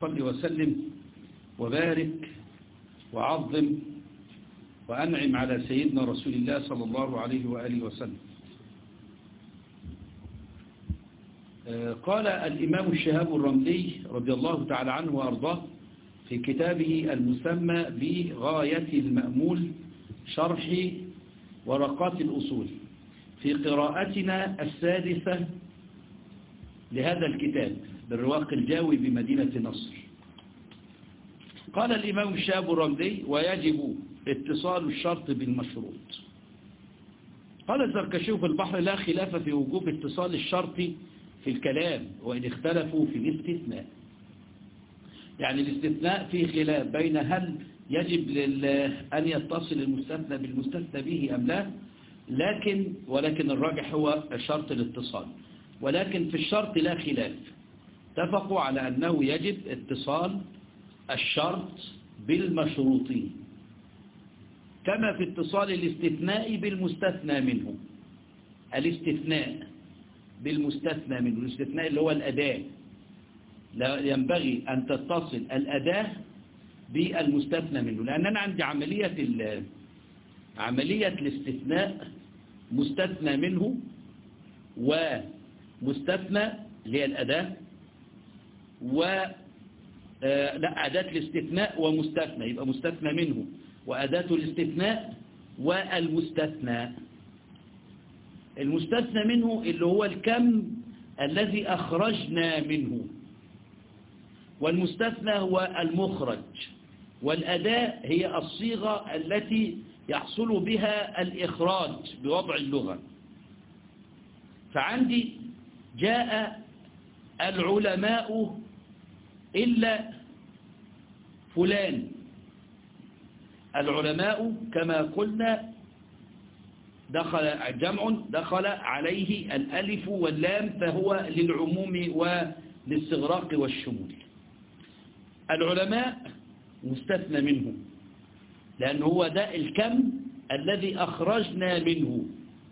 صل وسلم وبارك وعظم وأنعم على سيدنا رسول الله صلى الله عليه وآله وسلم قال الإمام الشهاب الرملي رضي الله تعالى عنه وأرضاه في كتابه المسمى بغاية المأمول شرح ورقات الأصول في قراءتنا السادسة لهذا الكتاب بالرواق الجاوي بمدينة نصر قال الإمام الشهاب الرملي ويجب اتصال الشرط بالمشروط قال الزركشي في البحر لا خلاف في وجوب اتصال الشرط في الكلام وإن اختلفوا في الاستثناء يعني الاستثناء في خلاف بين هل يجب أن يتصل المستثنى بالمستثنى به أم لا لكن ولكن الراجح هو شرط الاتصال ولكن في الشرط لا خلاف اتفقوا على أنه يجب اتصال الشرط بالمشروطين كما في اتصال الاستثناء بالمستثنى منه الاستثناء بالمستثنى منه الاستثناء اللي هو الأداة لا ينبغي أن تتصل الأداة بالمستثنى منه لأن أنا عندي عملية عملية الاستثناء مستثنى منه ومستثنى اللي هي الأداة و لا أداة الاستثناء ومستثنى يبقى مستثنى منه وأداة الاستثناء والمستثنى المستثنى منه اللي هو الكم الذي أخرجنا منه والمستثنى هو المخرج والأداة هي الصيغة التي يحصل بها الإخراج بوضع اللغة فعندي جاء العلماء إلا فلان العلماء كما قلنا دخل جمع دخل عليه الألف واللام فهو للعموم وللاستغراق والشمول العلماء مستثنى منه لأن هو ده الكم الذي أخرجنا منه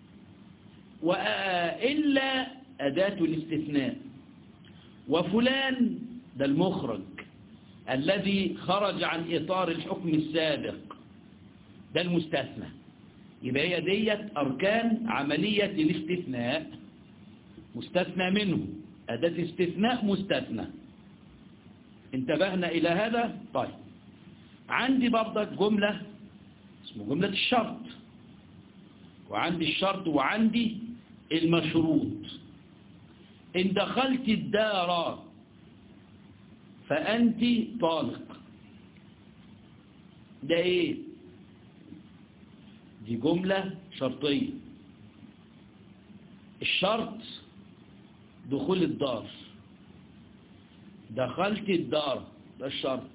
وإلا أداة الاستثناء وفلان ده المخرج الذي خرج عن إطار الحكم السابق ده المستثنى يبقى هي ديت أركان عملية الاستثناء مستثنى منه أداة استثناء مستثنى انتبهنا إلى هذا طيب عندي برضك جملة اسمه جملة الشرط وعندي الشرط وعندي المشروط إن دخلت الدار فأنت طالق ده إيه دي جملة شرطية الشرط دخول الدار دخلت الدار ده الشرط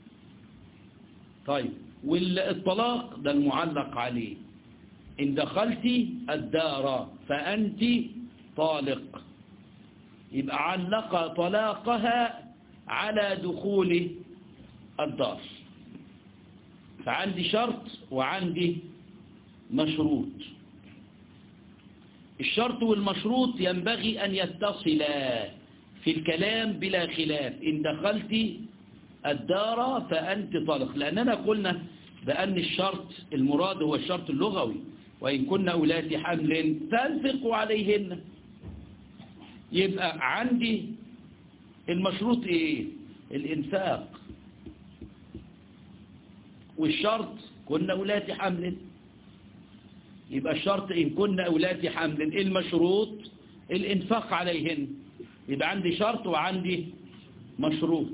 طيب والطلاق ده المعلق عليه إن دخلت الدار فأنت طالق يبقى علق طلاقها على دخول الدار فعندي شرط وعندي مشروط الشرط والمشروط ينبغي أن يتصلا في الكلام بلا خلاف إن دخلت الدار فأنت طلق لأننا قلنا بأن الشرط المراد هو الشرط اللغوي وإن كنا أولاد حمل فأنفقوا عليهن يبقى عندي المشروط إيه الإنفاق والشرط كنا أولاد حمل يبقى الشرط إن كنا أولاد حمل المشروط الإنفاق عليهن يبقى عندي شرط وعندي مشروط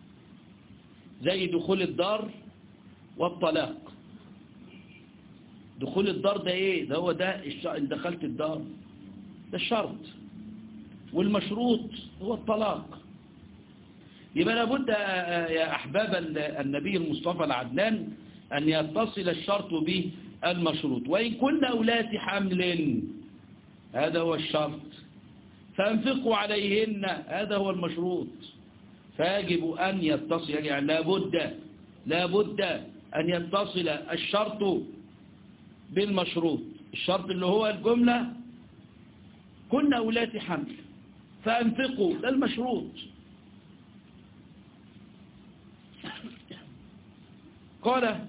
زي دخول الدار والطلاق دخول الدار ده ايه ده هو ده الش... دخلت الدار ده الشرط والمشروط هو الطلاق يبقى لابد يا أحباب النبي المصطفى العدنان أن يتصل الشرط بالمشروط وإن كنا أولاد حمل هذا هو الشرط فانفقوا عليهن هذا هو المشروط فيجب أن يتصل يعني لابد لابد أن يتصل الشرط بالمشروط الشرط اللي هو الجملة كنا أولاد حمل فأنفقوا ده المشروط قال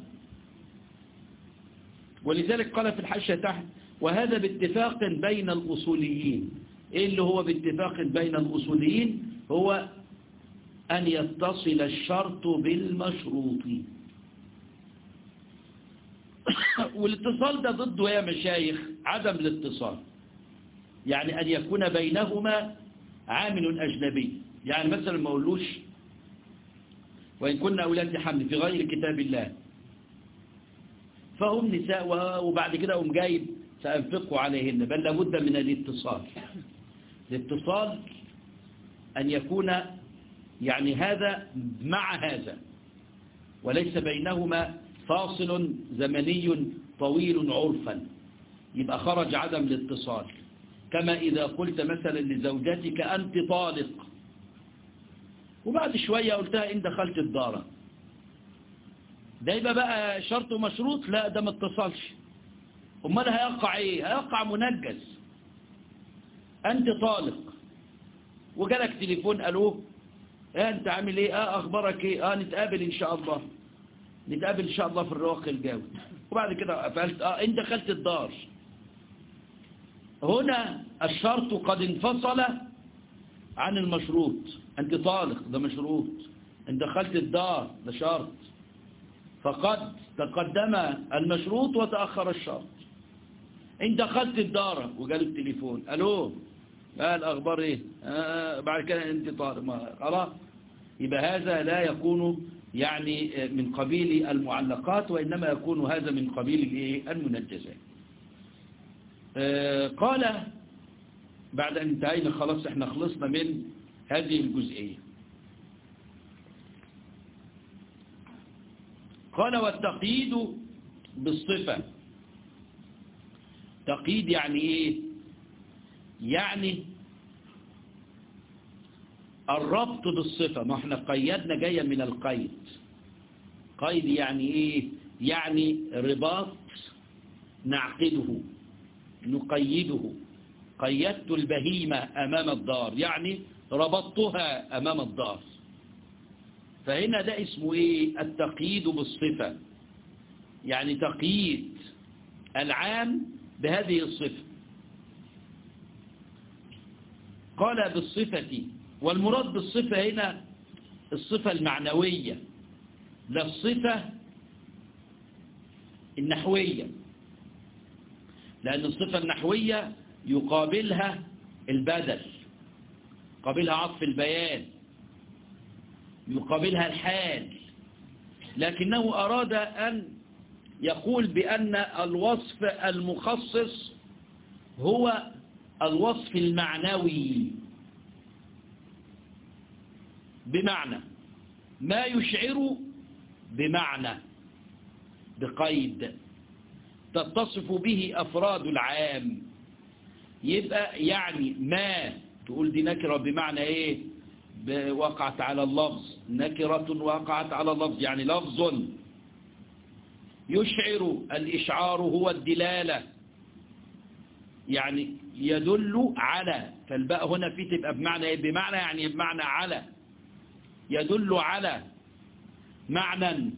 ولذلك قال في الحاشية تحت وهذا باتفاق بين الأصوليين إيه اللي هو باتفاق بين الأصوليين هو أن يتصل الشرط بالمشروط والاتصال ده ضده يا مشايخ عدم الاتصال يعني أن يكون بينهما عامل أجنبي يعني مثلا ما أقولوش وإن كنا أولاد حمل في غير كتاب الله فهم نساء وبعد كده هم جايب سأنفقوا عليهن بل لابد من الاتصال الاتصال أن يكون يعني هذا مع هذا وليس بينهما فاصل زمني طويل عرفا يبقى خرج عدم الاتصال كما إذا قلت مثلا لزوجتك أنت طالق وبعد شوية قلتها إن دخلت الدار ده يبقى بقى شرط مشروط لا ده ما اتصلش امال هيقع ايه هيقع منجز انت طالق وجالك تليفون الو اه انت عامل ايه اه اخبارك ايه اه نتقابل ان شاء الله نتقابل ان شاء الله في الرواق الجوي وبعد كده قفلت اه انت دخلت الدار هنا الشرط قد انفصل عن المشروط انت طالق ده مشروط انت دخلت الدار ده شرط فقد تقدم المشروط وتأخر الشرط ان دخلت الدار وجال التليفون الو قال اخبار ايه آه بعد كده انت طالب ما خلاص يبقى هذا لا يكون يعني من قبيل المعلقات وانما يكون هذا من قبيل الايه المنجزات آه قال بعد ان انتهينا خلاص احنا خلصنا من هذه الجزئيه قال والتقييد بالصفة تقييد يعني ايه يعني الربط بالصفة ما احنا قيدنا جاية من القيد قيد يعني ايه يعني رباط نعقده نقيده قيدت البهيمة أمام الدار يعني ربطتها أمام الدار فهنا ده اسمه ايه التقييد بالصفة يعني تقييد العام بهذه الصفة قال بالصفة والمراد بالصفة هنا الصفة المعنوية لا الصفة النحوية لأن الصفة النحوية يقابلها البدل قابلها عطف البيان يقابلها الحال لكنه أراد أن يقول بأن الوصف المخصص هو الوصف المعنوي بمعنى ما يشعر بمعنى بقيد تتصف به أفراد العام يبقى يعني ما تقول دي نكرة بمعنى ايه وقعت على اللفظ نكرة وقعت على اللفظ يعني لفظ يشعر الإشعار هو الدلالة يعني يدل على فالباء هنا في تبقى بمعنى ايه بمعنى يعني بمعنى على يدل على معنى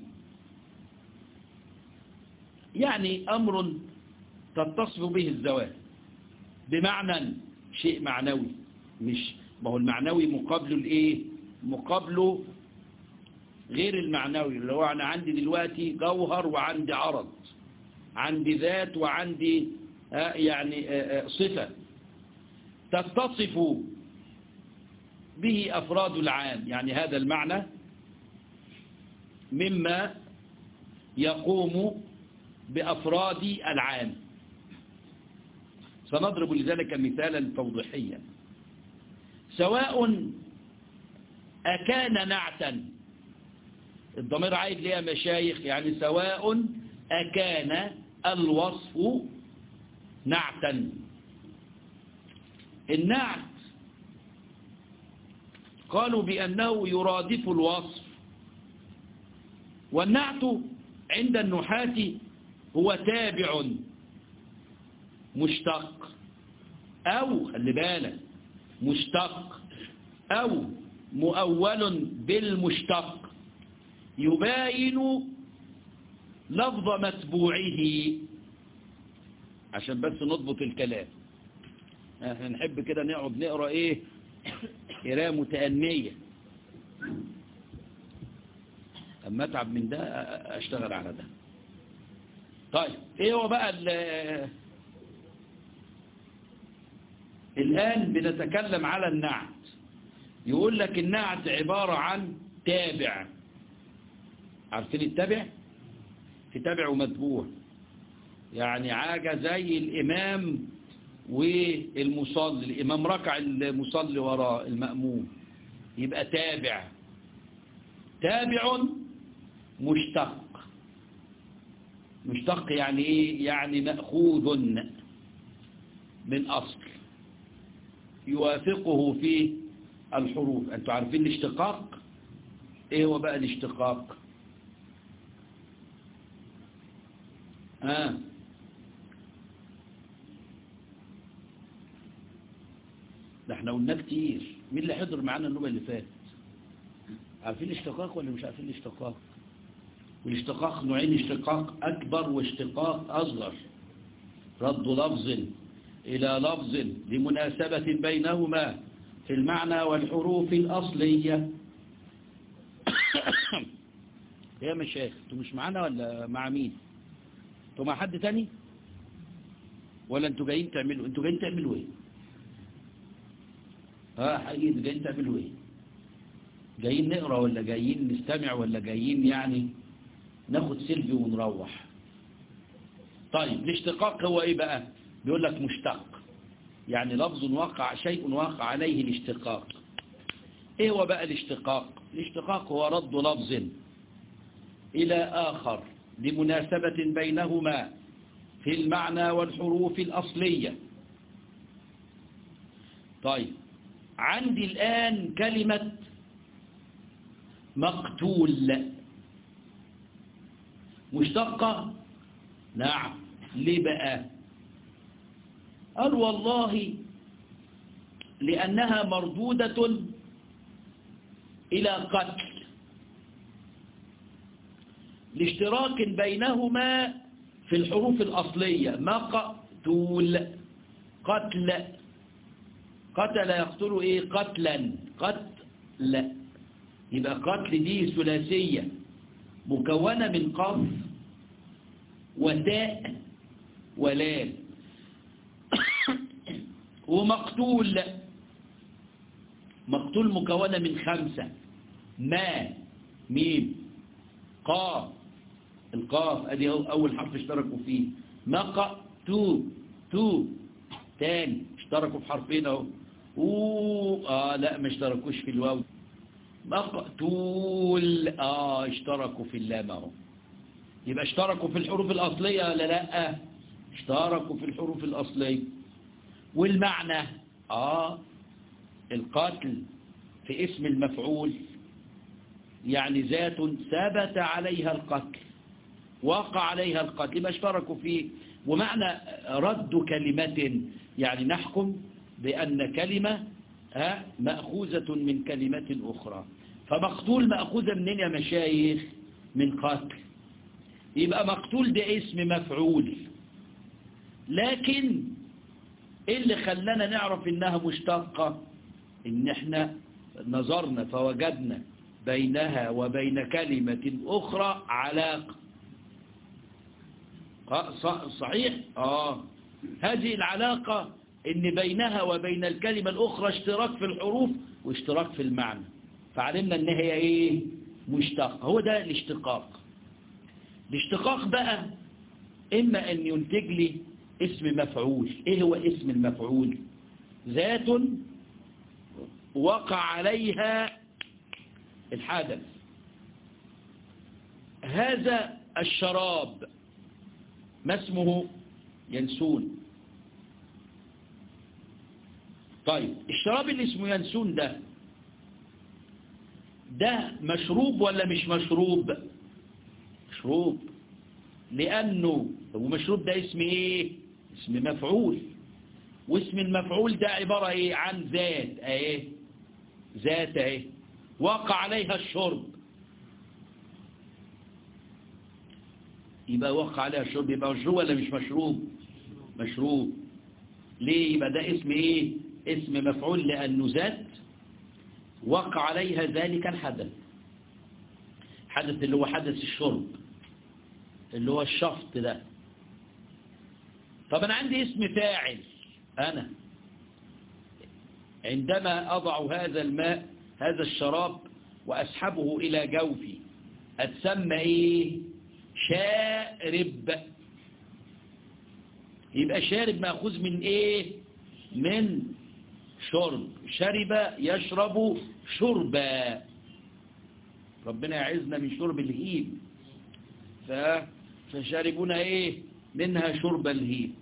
يعني أمر تتصف به الزواج بمعنى شيء معنوي مش ما هو المعنوي مقابله الايه مقابله غير المعنوي اللي هو انا عندي دلوقتي جوهر وعندي عرض عندي ذات وعندي آه يعني آه صفة تتصف به أفراد العام يعني هذا المعنى مما يقوم بأفراد العام سنضرب لذلك مثالا توضيحيا سواء أكان نعتا الضمير عايد ليها مشايخ يعني سواء أكان الوصف نعتا النعت قالوا بأنه يرادف الوصف والنعت عند النحاة هو تابع مشتق أو خلي بالك مشتق أو مؤول بالمشتق يباين لفظ متبوعه عشان بس نضبط الكلام احنا نحب كده نقعد نقرأ ايه قراءة متأنية اما اتعب من ده اشتغل على ده طيب ايه هو بقى الآن بنتكلم على النعت يقول لك النعت عبارة عن تابع عارفين التابع في تابع ومتبوع يعني حاجة زي الإمام والمصلي الإمام ركع المصلي وراء المأموم يبقى تابع تابع مشتق مشتق يعني ايه يعني مأخوذ من أصل يوافقه في الحروف أنتوا عارفين الاشتقاق ايه هو بقى الاشتقاق آه. ده احنا قلنا كتير مين اللي حضر معانا النوبة اللي فات عارفين الاشتقاق ولا مش عارفين الاشتقاق والاشتقاق نوعين اشتقاق أكبر واشتقاق أصغر رد لفظ إلى لفظ لمناسبة بينهما في المعنى والحروف الأصلية يا مشايخ انتوا مش معانا ولا مع مين انتوا مع حد تاني ولا انتوا جايين تعملوا انتوا جايين تعملوا ايه ها حقيقي جايين تعملوا ايه جايين نقرا ولا جايين نستمع ولا جايين يعني ناخد سيلفي ونروح طيب الاشتقاق هو ايه بقى بيقول لك مشتق يعني لفظ وقع شيء وقع عليه الاشتقاق ايه هو بقى الاشتقاق الاشتقاق هو رد لفظ الى اخر لمناسبة بينهما في المعنى والحروف الاصلية طيب عندي الان كلمة مقتول مشتقة نعم ليه بقى قال والله لأنها مردودة إلى قتل لاشتراك بينهما في الحروف الأصلية مقتول قتل قتل يقتل إيه قتلا قتل يبقى قتل دي ثلاثية مكونة من قف وتاء ولام ومقتول مقتول مكونة من خمسة ما ميم قاف القاف ادي اول حرف اشتركوا فيه مق تو تو تاني اشتركوا في حرفين اهو اه لا ما اشتركوش في الواو مقتول اه اشتركوا في اللام اهو يبقى اشتركوا في الحروف الأصلية ولا لا اشتركوا في الحروف الأصلية والمعنى آه القتل في اسم المفعول يعني ذات ثبت عليها القتل وقع عليها القتل يبقى اشتركوا فيه ومعنى رد كلمة يعني نحكم بأن كلمة ها مأخوذة من كلمة أخرى فمقتول مأخوذة منين يا مشايخ من قتل يبقى مقتول ده اسم مفعول لكن ايه اللي خلانا نعرف انها مشتقة ان احنا نظرنا فوجدنا بينها وبين كلمة اخرى علاقة صحيح اه هذه العلاقة ان بينها وبين الكلمة الاخرى اشتراك في الحروف واشتراك في المعنى فعلمنا ان هي ايه مشتق هو ده الاشتقاق الاشتقاق بقى إما أن ينتج لي اسم مفعول إيه هو اسم المفعول ذات وقع عليها الحدث هذا الشراب ما اسمه ينسون طيب الشراب اللي اسمه ينسون ده ده مشروب ولا مش مشروب مشروب لأنه ومشروب ده اسم ايه اسم مفعول واسم المفعول ده عبارة ايه عن ذات ايه ذات ايه وقع عليها الشرب يبقى وقع عليها الشرب يبقى مشروب ولا مش مشروب مشروب ليه يبقى ده اسم ايه اسم مفعول لأنه ذات وقع عليها ذلك الحدث حدث اللي هو حدث الشرب اللي هو الشفط ده طب أنا عندي اسم فاعل أنا عندما أضع هذا الماء هذا الشراب وأسحبه إلى جوفي أتسمى إيه شارب يبقى شارب مأخوذ من إيه من شرب شرب يشرب شربا ربنا يعزنا من شرب الهيب ف... فشاربون ايه منها شرب الهيب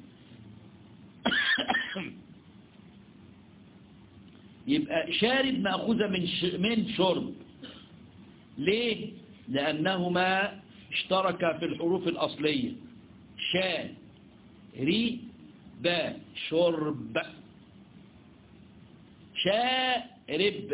يبقى شارب مأخوذة من ش... من شرب ليه لأنهما اشتركا في الحروف الأصلية شا ري با شرب شارب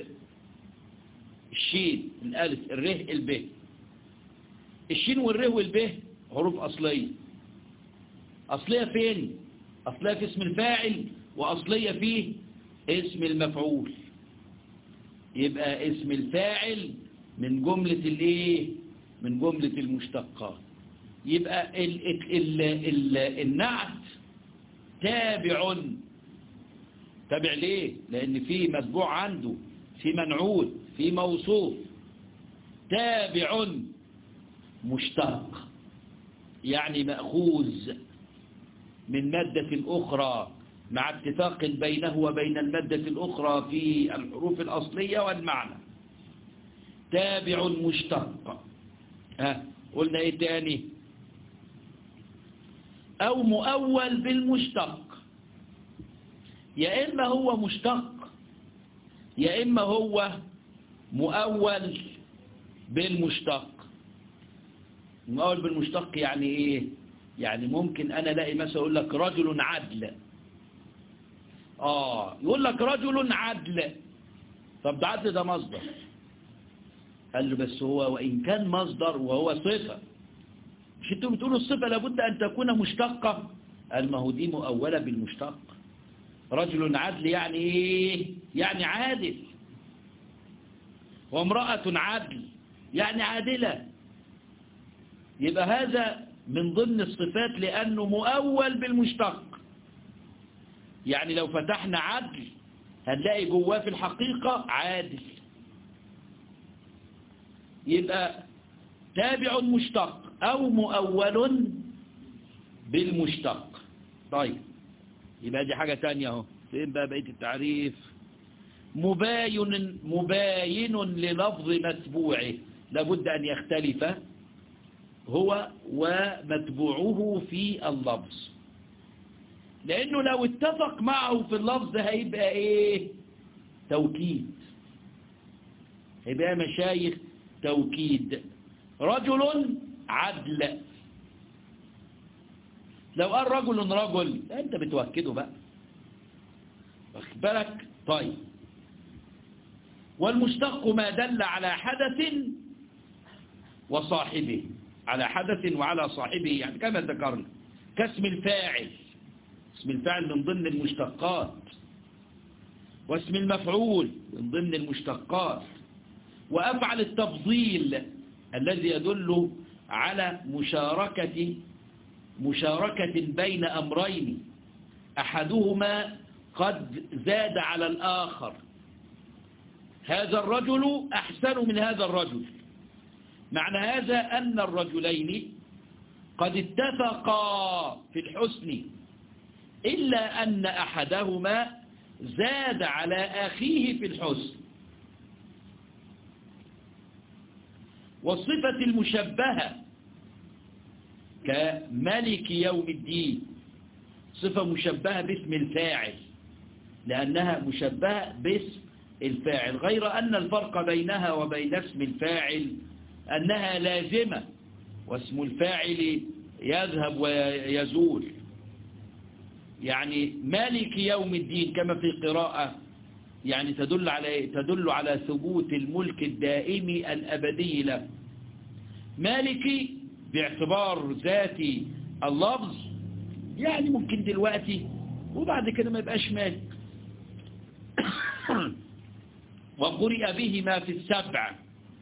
الشين الألف الره الب الشين والره والب حروف أصلية أصلية فين أصلية في اسم الفاعل وأصلية في اسم المفعول يبقى اسم الفاعل من جملة الايه من جملة المشتقات يبقى ال ال ال النعت تابع تابع ليه لأن في متبوع عنده في منعوت في موصوف تابع مشتق يعني مأخوذ من مادة أخرى مع اتفاق بينه وبين المادة الأخرى في الحروف الأصلية والمعنى تابع مشتق ها قلنا ايه تاني او مؤول بالمشتق يا اما هو مشتق يا اما هو مؤول بالمشتق مؤول بالمشتق يعني ايه يعني ممكن انا الاقي مثلا اقول لك رجل عدل اه يقول لك رجل عدل طب ده عدل ده مصدر قال له بس هو وإن كان مصدر وهو صفة مش انتم بتقولوا الصفة لابد أن تكون مشتقة قال ما هو دي مؤولة بالمشتق رجل عدل يعني ايه يعني عادل وامرأة عدل يعني عادلة يبقى هذا من ضمن الصفات لأنه مؤول بالمشتق يعني لو فتحنا عدل هنلاقي جواه في الحقيقة عادل يبقى تابع مشتق أو مؤول بالمشتق طيب يبقى دي حاجة تانية اهو فين بقى بقية التعريف مباين مباين للفظ متبوعه لابد أن يختلف هو ومتبوعه في اللفظ لأنه لو اتفق معه في اللفظ هيبقى ايه توكيد هيبقى مشايخ توكيد رجل عدل لو قال رجل رجل انت بتوكده بقى واخد بالك طيب والمشتق ما دل على حدث وصاحبه على حدث وعلى صاحبه يعني كما ذكرنا كاسم الفاعل اسم الفاعل من ضمن المشتقات واسم المفعول من ضمن المشتقات وأفعل التفضيل الذي يدل على مشاركة مشاركة بين أمرين أحدهما قد زاد على الآخر هذا الرجل أحسن من هذا الرجل معنى هذا أن الرجلين قد اتفقا في الحسن إلا أن أحدهما زاد على أخيه في الحسن والصفة المشبهة كملك يوم الدين صفة مشبهة باسم الفاعل لأنها مشبهة باسم الفاعل غير أن الفرق بينها وبين اسم الفاعل أنها لازمة واسم الفاعل يذهب ويزول يعني مالك يوم الدين كما في قراءة يعني تدل على تدل على ثبوت الملك الدائم الأبدي له مالكي باعتبار ذاتي اللفظ يعني ممكن دلوقتي وبعد كده ما يبقاش مالك وقرئ به ما في السبع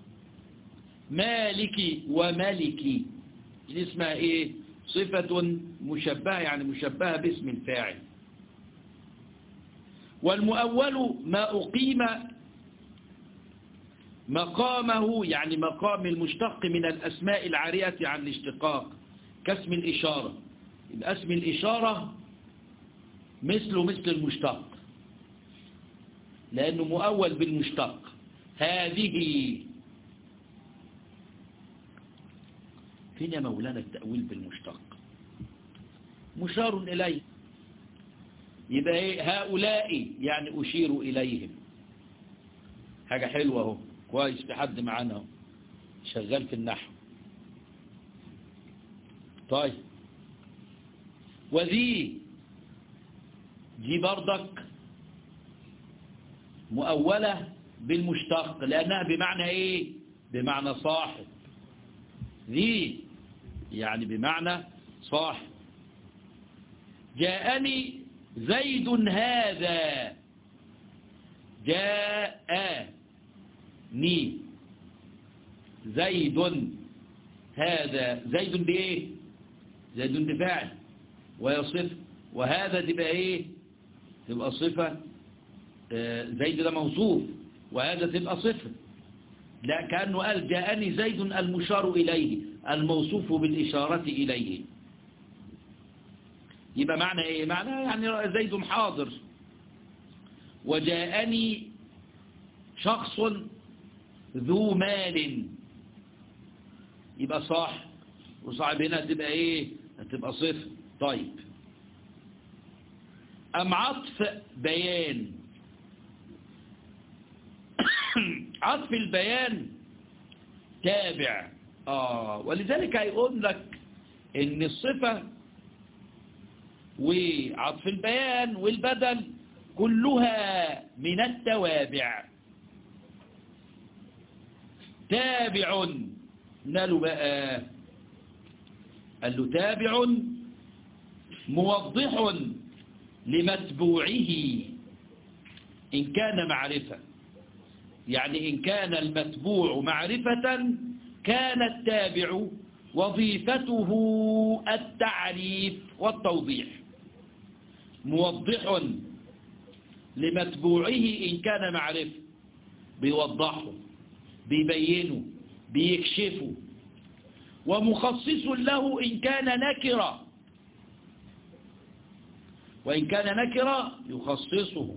مالك وملك دي اسمها ايه صفة مشبهة يعني مشبهة باسم الفاعل والمؤول ما أقيم مقامه يعني مقام المشتق من الأسماء العارية عن الاشتقاق كاسم الإشارة اسم الإشارة مثله مثل المشتق لأنه مؤول بالمشتق هذه فين يا مولانا التأويل بالمشتق مشار إليه يبقى ايه هؤلاء يعني أشير إليهم حاجة حلوة اهو كويس في حد معانا اهو شغال في النحو طيب وذي دي بردك مؤولة بالمشتق لأنها بمعنى ايه بمعنى صاحب ذي يعني بمعنى صاحب جاءني زيد هذا جاءني زيد هذا زيد بايه زيد بفاعل وهي صفة وهذا تبقى ايه تبقى صفة زيد ده موصوف وهذا تبقى صفة لا كأنه قال جاءني زيد المشار إليه الموصوف بالإشارة إليه يبقى معنى إيه معنى يعني زيد حاضر وجاءني شخص ذو مال يبقى صاحب وصاحب هنا تبقى إيه هتبقى صفر طيب أم عطف بيان عطف البيان تابع آه ولذلك هيقول لك ان الصفة وعطف البيان والبدل كلها من التوابع تابع نالوا بقى قال له تابع موضح لمتبوعه إن كان معرفة يعني إن كان المتبوع معرفة كان التابع وظيفته التعريف والتوضيح موضح لمتبوعه إن كان معرفة بيوضحه بيبينه بيكشفه ومخصص له إن كان نكرة وإن كان نكرة يخصصه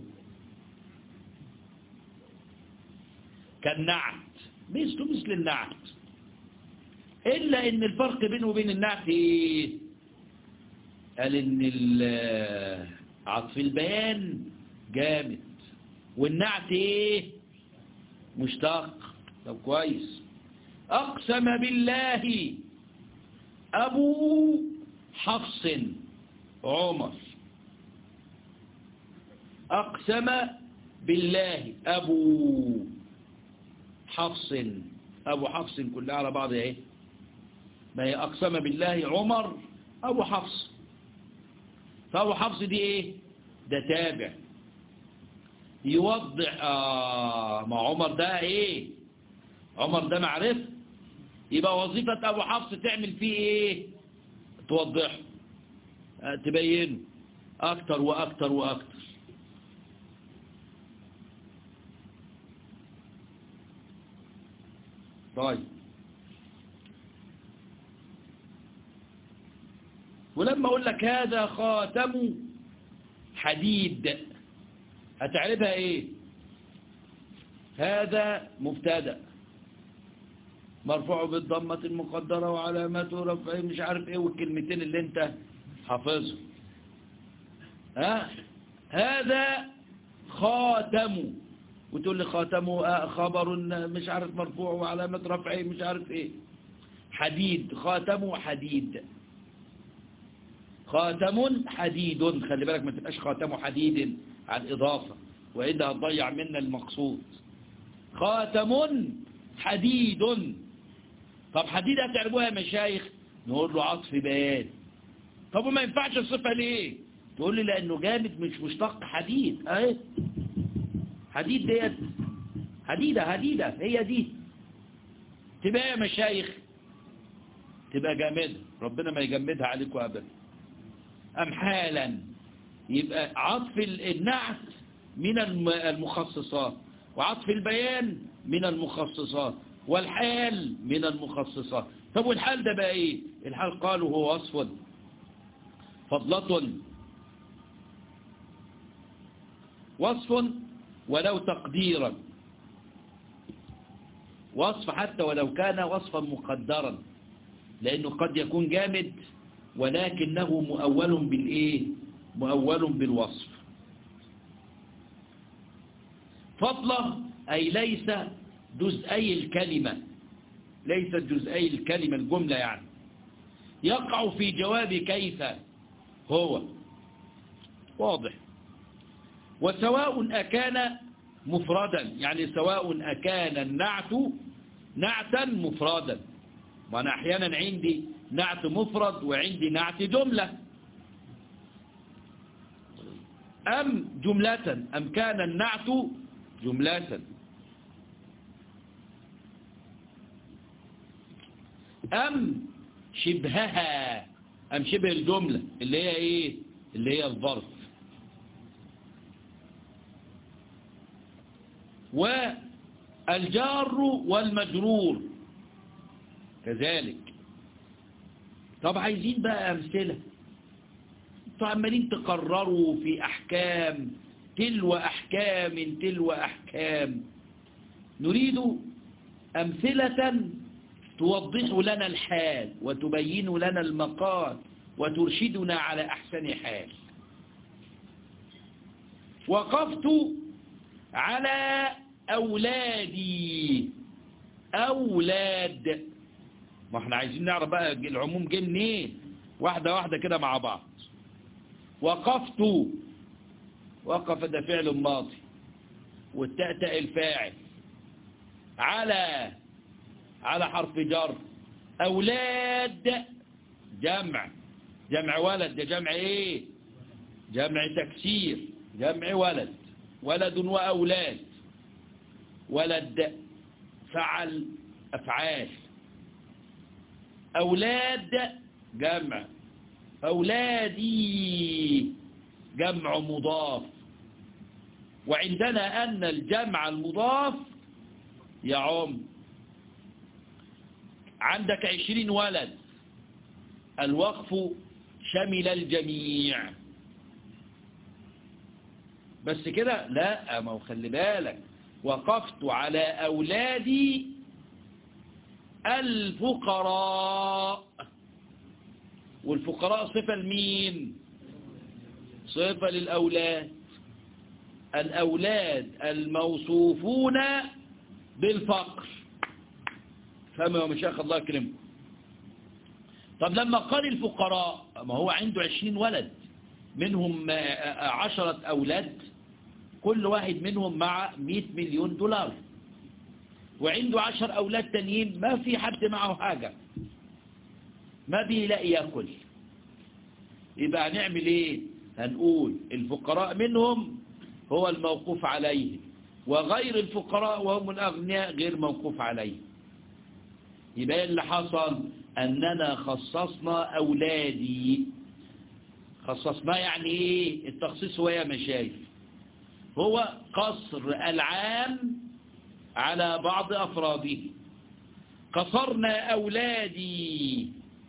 كالنعت مثله مثل النعت إلا إن الفرق بينه وبين النعت إيه؟ قال إن عطف البيان جامد والنعت إيه مشتق طب كويس أقسم بالله أبو حفص عمر أقسم بالله أبو حفص أبو حفص كلها على بعض ايه ما هي أقسم بالله عمر أبو حفص فأبو حفص دي ايه ده تابع يوضح آه ما عمر ده ايه عمر ده معرفة يبقى وظيفة أبو حفص تعمل فيه ايه توضحه آه تبينه أكتر وأكتر وأكتر طيب ولما اقول لك هذا خاتم حديد هتعرفها ايه هذا مبتدا مرفوع بالضمة المقدرة وعلامته رفعه مش عارف ايه والكلمتين اللي انت حافظهم ها هذا خاتم وتقول لي خاتمه خبر مش عارف مرفوع وعلامة رفعه مش عارف ايه حديد خاتمه حديد خاتم حديد خلي بالك ما تبقاش خاتم حديد على الإضافة وإذا هتضيع منا المقصود خاتم حديد طب حديد هتعرفوها يا مشايخ نقول له عطف بيان طب وما ينفعش الصفة ليه تقول لي لأنه جامد مش مشتق حديد اهي حديد ديت حديدة حديدة هي دي تبقى يا مشايخ تبقى جامدة ربنا ما يجمدها عليكم أبدا أم حالا يبقى عطف النعت من المخصصات وعطف البيان من المخصصات والحال من المخصصات طب والحال ده بقى ايه الحال قالوا هو وصف فضلة وصف ولو تقديرا وصف حتى ولو كان وصفا مقدرا لأنه قد يكون جامد ولكنه مؤول بالإيه مؤول بالوصف فضلة أي ليس جزئي الكلمة ليست جزئي الكلمة الجملة يعني يقع في جواب كيف هو واضح وسواء أكان مفردا يعني سواء أكان النعت نعتا مفردا وأنا أحيانا عندي نعت مفرد وعندي نعت جملة أم جملة أم كان النعت جملة أم شبهها أم شبه الجملة اللي هي إيه اللي هي الظرف والجار والمجرور كذلك طب عايزين بقى أمثلة انتوا عمالين تقرروا في أحكام تلو أحكام تلو أحكام نريد أمثلة توضح لنا الحال وتبين لنا المقال وترشدنا على أحسن حال وقفت على أولادي أولاد ما احنا عايزين نعرف بقى العموم جه منين واحدة واحدة كده مع بعض وقفت وقف ده فعل ماضي والتأتأ الفاعل على على حرف جر أولاد جمع جمع ولد ده جمع ايه جمع تكسير جمع ولد ولد وأولاد ولد فعل أفعال أولاد جمع أولادي جمع مضاف وعندنا أن الجمع المضاف يعم عندك عشرين ولد الوقف شمل الجميع بس كده لا ما هو خلي بالك وقفت على أولادي الفقراء والفقراء صفة لمين صفة للأولاد الأولاد الموصوفون بالفقر فما هو مشايخ الله يكرمكم طب لما قال الفقراء ما هو عنده عشرين ولد منهم عشرة أولاد كل واحد منهم مع مئة مليون دولار وعنده عشر أولاد تانيين ما في حد معه حاجة ما بيلاقي يأكل يبقى هنعمل ايه هنقول الفقراء منهم هو الموقوف عليه وغير الفقراء وهم الأغنياء غير موقوف عليه يبقى اللي حصل أننا خصصنا أولادي خصصنا يعني ايه التخصيص هو يا مشايخ هو قصر العام على بعض أفراده قصرنا أولادي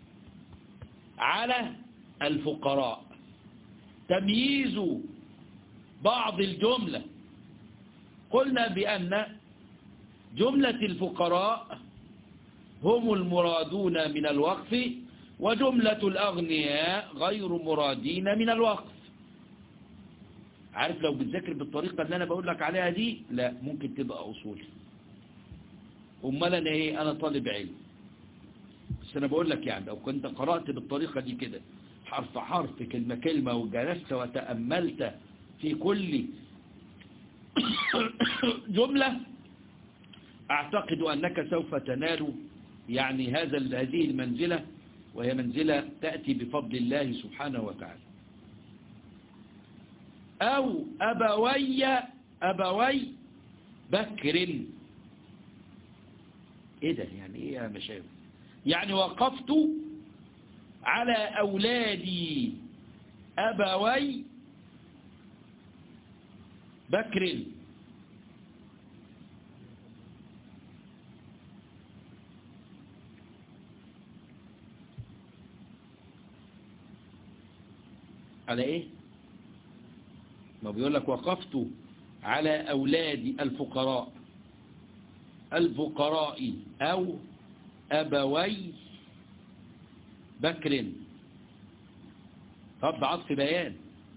على الفقراء تمييز بعض الجملة قلنا بأن جملة الفقراء هم المرادون من الوقف وجملة الأغنياء غير مرادين من الوقف عارف لو بتذاكر بالطريقة اللي أنا بقول لك عليها دي لا ممكن تبقى أصول أمال أنا إيه أنا طالب علم بس أنا بقول لك يعني لو كنت قرأت بالطريقة دي كده حرف حرف كلمة كلمة وجلست وتأملت في كل جملة أعتقد أنك سوف تنال يعني هذا هذه المنزلة وهي منزلة تأتي بفضل الله سبحانه وتعالى أو أبوي أبوي بكر إيه ده يعني إيه يا مشايخ يعني وقفت على أولادي أبوي بكر على ايه ما بيقول لك وقفت على أولاد الفقراء الفقراء أو أبوي بكر طب عطف بيان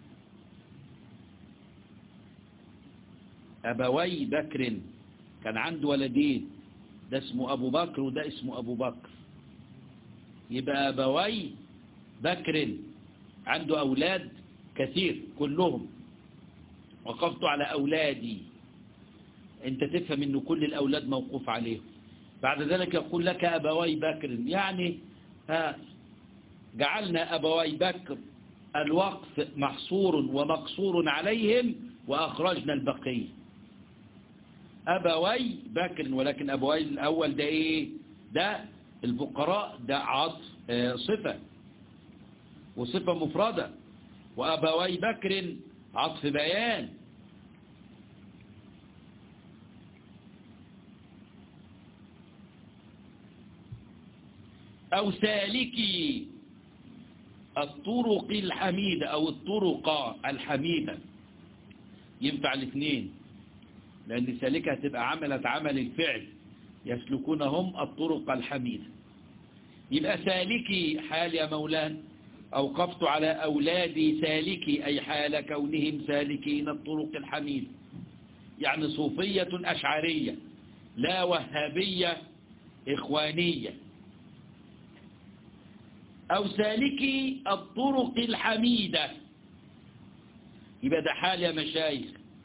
أبوي بكر كان عنده ولدين ده اسمه أبو بكر وده اسمه أبو بكر يبقى أبوي بكر عنده أولاد كثير كلهم وقفت على أولادي أنت تفهم أن كل الأولاد موقوف عليهم بعد ذلك يقول لك أبوي بكر يعني ها جعلنا أبوي بكر الوقف محصور ومقصور عليهم وأخرجنا البقية أبوي بكر ولكن أبوي الأول ده إيه ده الفقراء ده عطف آه صفة وصفة مفردة وأبوي بكر عطف بيان أو سالكي الطرق الحميدة أو الطرق الحميدة ينفع الاثنين لأن سالكة هتبقى عملت عمل الفعل يسلكونهم الطرق الحميدة يبقى سالكي حال يا مولانا أوقفت على أولادي سالكي أي حال كونهم سالكين الطرق الحميدة يعني صوفية أشعرية لا وهابية إخوانية أو سالكي الطرق الحميدة يبقى ده حال يا مشايخ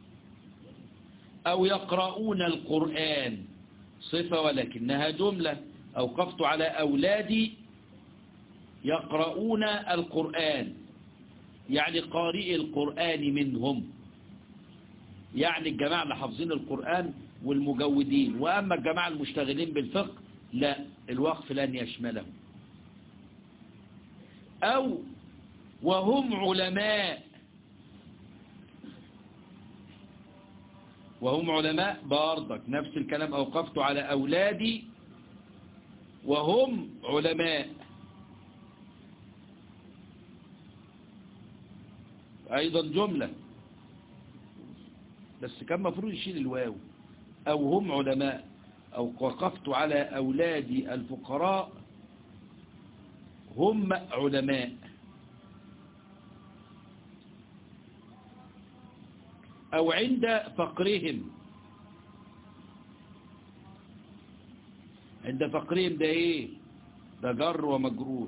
أو يقرؤون القرآن صفة ولكنها جملة أوقفت على أولادي يقرؤون القرآن يعني قارئ القرآن منهم يعني الجماعة اللي حافظين القرآن والمجودين وأما الجماعة المشتغلين بالفقه لا الوقف لن يشملهم أو وهم علماء وهم علماء برضك نفس الكلام أوقفت على أولادي وهم علماء أيضا جملة بس كان مفروض يشيل الواو أو هم علماء أو وقفت على أولادي الفقراء هم علماء أو عند فقرهم عند فقرهم ده ايه ده جر ومجرور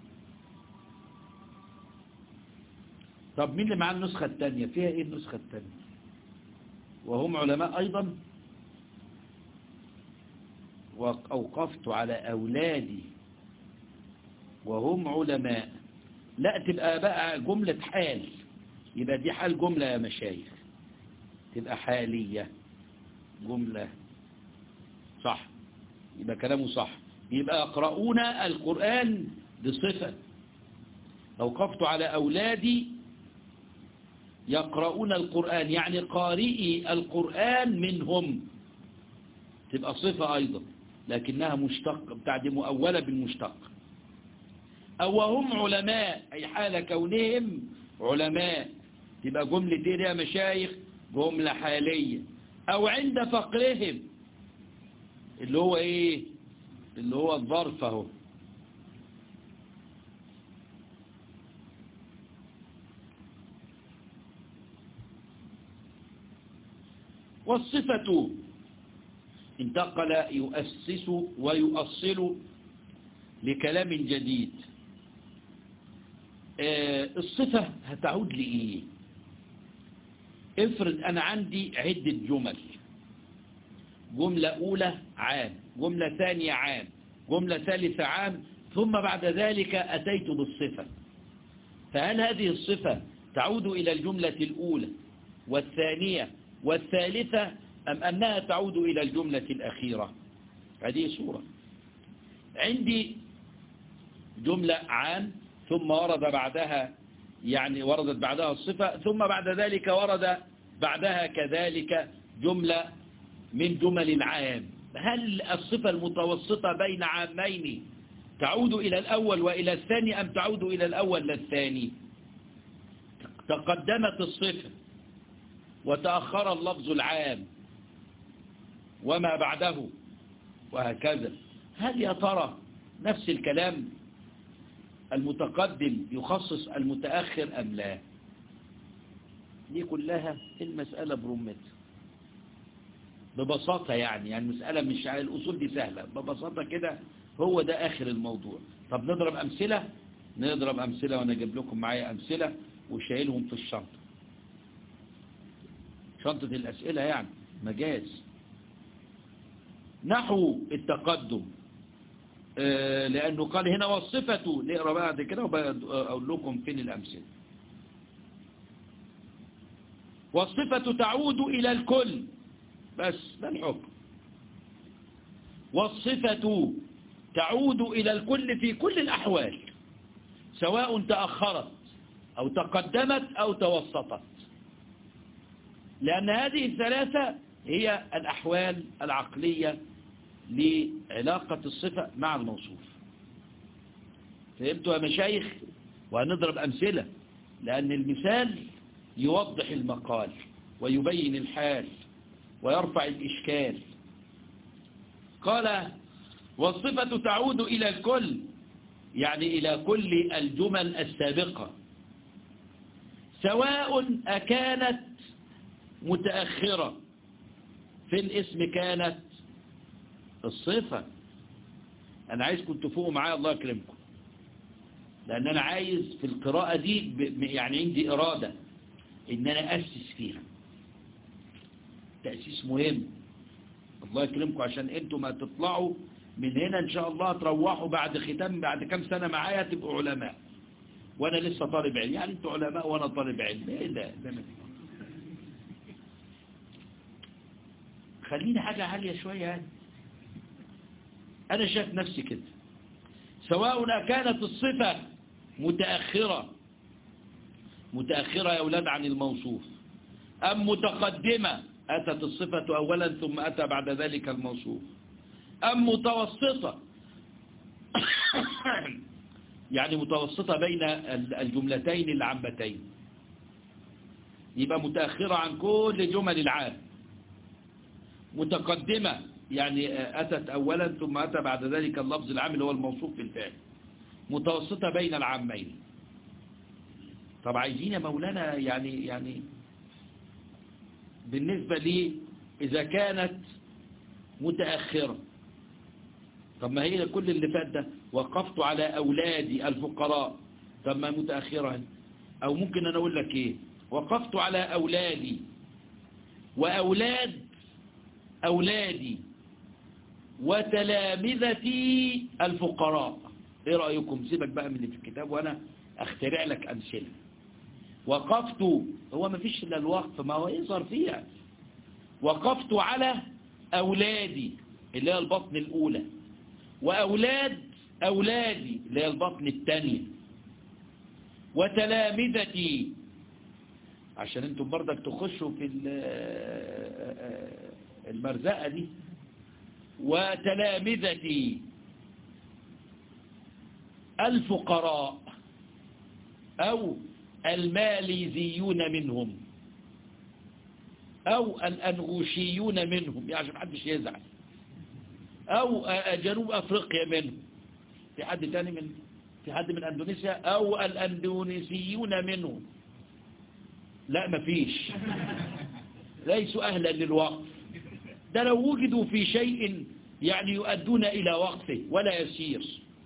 طب مين اللي معاه النسخة التانية فيها ايه النسخة التانية وهم علماء ايضا وأوقفت على أولادي وهم علماء لا تبقى بقى جملة حال يبقى دي حال جملة يا مشايخ تبقى حالية جملة صح يبقى كلامه صح يبقى يقرؤون القرآن بصفة أوقفت على أولادي يقرؤون القرآن يعني قارئي القرآن منهم تبقى صفة أيضا لكنها مشتق بتاعت مؤولة بالمشتق أو هم علماء أي حال كونهم علماء تبقى جملة ايه يا مشايخ جملة حالية أو عند فقرهم اللي هو ايه اللي هو الظرف اهو والصفة انتقل يؤسس ويؤصل لكلام جديد آه الصفة هتعود لإيه افرض أنا عندي عدة جمل جملة أولى عام جملة ثانية عام جملة ثالثة عام ثم بعد ذلك أتيت بالصفة فهل هذه الصفة تعود إلى الجملة الأولى والثانية والثالثة أم أنها تعود إلى الجملة الأخيرة هذه صورة عندي جملة عام ثم ورد بعدها يعني وردت بعدها الصفة ثم بعد ذلك ورد بعدها كذلك جملة من جمل العام هل الصفة المتوسطة بين عامين تعود إلى الأول وإلى الثاني أم تعود إلى الأول للثاني تقدمت الصفة وتأخر اللفظ العام وما بعده وهكذا هل يا ترى نفس الكلام المتقدم يخصص المتأخر أم لا دي كلها المسألة برمتها ببساطة يعني يعني مسألة مش الأصول دي سهلة ببساطة كده هو ده آخر الموضوع طب نضرب أمثلة نضرب أمثلة وأنا أجيب لكم معايا أمثلة وشايلهم في الشنطة شنطة الأسئلة يعني مجاز نحو التقدم آه لأنه قال هنا والصفة نقرأ بعد كده وأقول لكم فين الأمثلة والصفة تعود إلى الكل بس ده الحكم والصفة تعود إلى الكل في كل الأحوال سواء تأخرت أو تقدمت أو توسطت لأن هذه الثلاثة هي الأحوال العقلية لعلاقة الصفة مع الموصوف فهمتوا يا مشايخ وهنضرب أمثلة لأن المثال يوضح المقال ويبين الحال ويرفع الإشكال قال والصفة تعود إلى الكل يعني إلى كل الجمل السابقة سواء أكانت متأخرة في الاسم كانت الصفة أنا عايزكم تفوقوا معايا الله يكرمكم لأن أنا عايز في القراءة دي يعني عندي إرادة إن أنا أسس فيها تأسيس مهم الله يكرمكم عشان أنتم ما تطلعوا من هنا إن شاء الله تروحوا بعد ختام بعد كام سنة معايا تبقوا علماء وأنا لسه طالب علم يعني أنتوا علماء وأنا طالب علم إيه لا ده ما خليني حاجة عالية شوية يعني أنا شايف نفسي كده سواء كانت الصفة متأخرة متأخرة يا أولاد عن الموصوف أم متقدمة أتت الصفة أولا ثم أتى بعد ذلك الموصوف أم متوسطة يعني متوسطة بين الجملتين العامتين يبقى متأخرة عن كل جمل العام متقدمة يعني أتت أولا ثم أتى بعد ذلك اللفظ العام اللي هو الموصوف بالفعل متوسطة بين العامين طب عايزين يا مولانا يعني يعني بالنسبة لي إذا كانت متأخرة طب ما هي كل اللي فات ده وقفت على أولادي الفقراء طب ما متأخرة أو ممكن أنا أقول لك إيه وقفت على أولادي وأولاد أولادي وتلامذتي الفقراء ايه رأيكم سيبك بقى من اللي في الكتاب وانا اخترع لك امثله وقفت هو ما فيش الا الوقف ما هو يظهر فيها وقفت على اولادي اللي هي البطن الاولى واولاد اولادي اللي هي البطن الثانيه وتلامذتي عشان انتم برضك تخشوا في المرزقه دي وتلامذتي الفقراء أو الماليزيون منهم أو الأنغوشيون منهم يعني عشان محدش يزعل أو جنوب أفريقيا منهم في حد تاني من في حد من أندونيسيا أو الأندونيسيون منهم لا مفيش ليسوا أهلا للوقف ده لو وجدوا في شيء يعني يؤدون إلى وقفه ولا يسير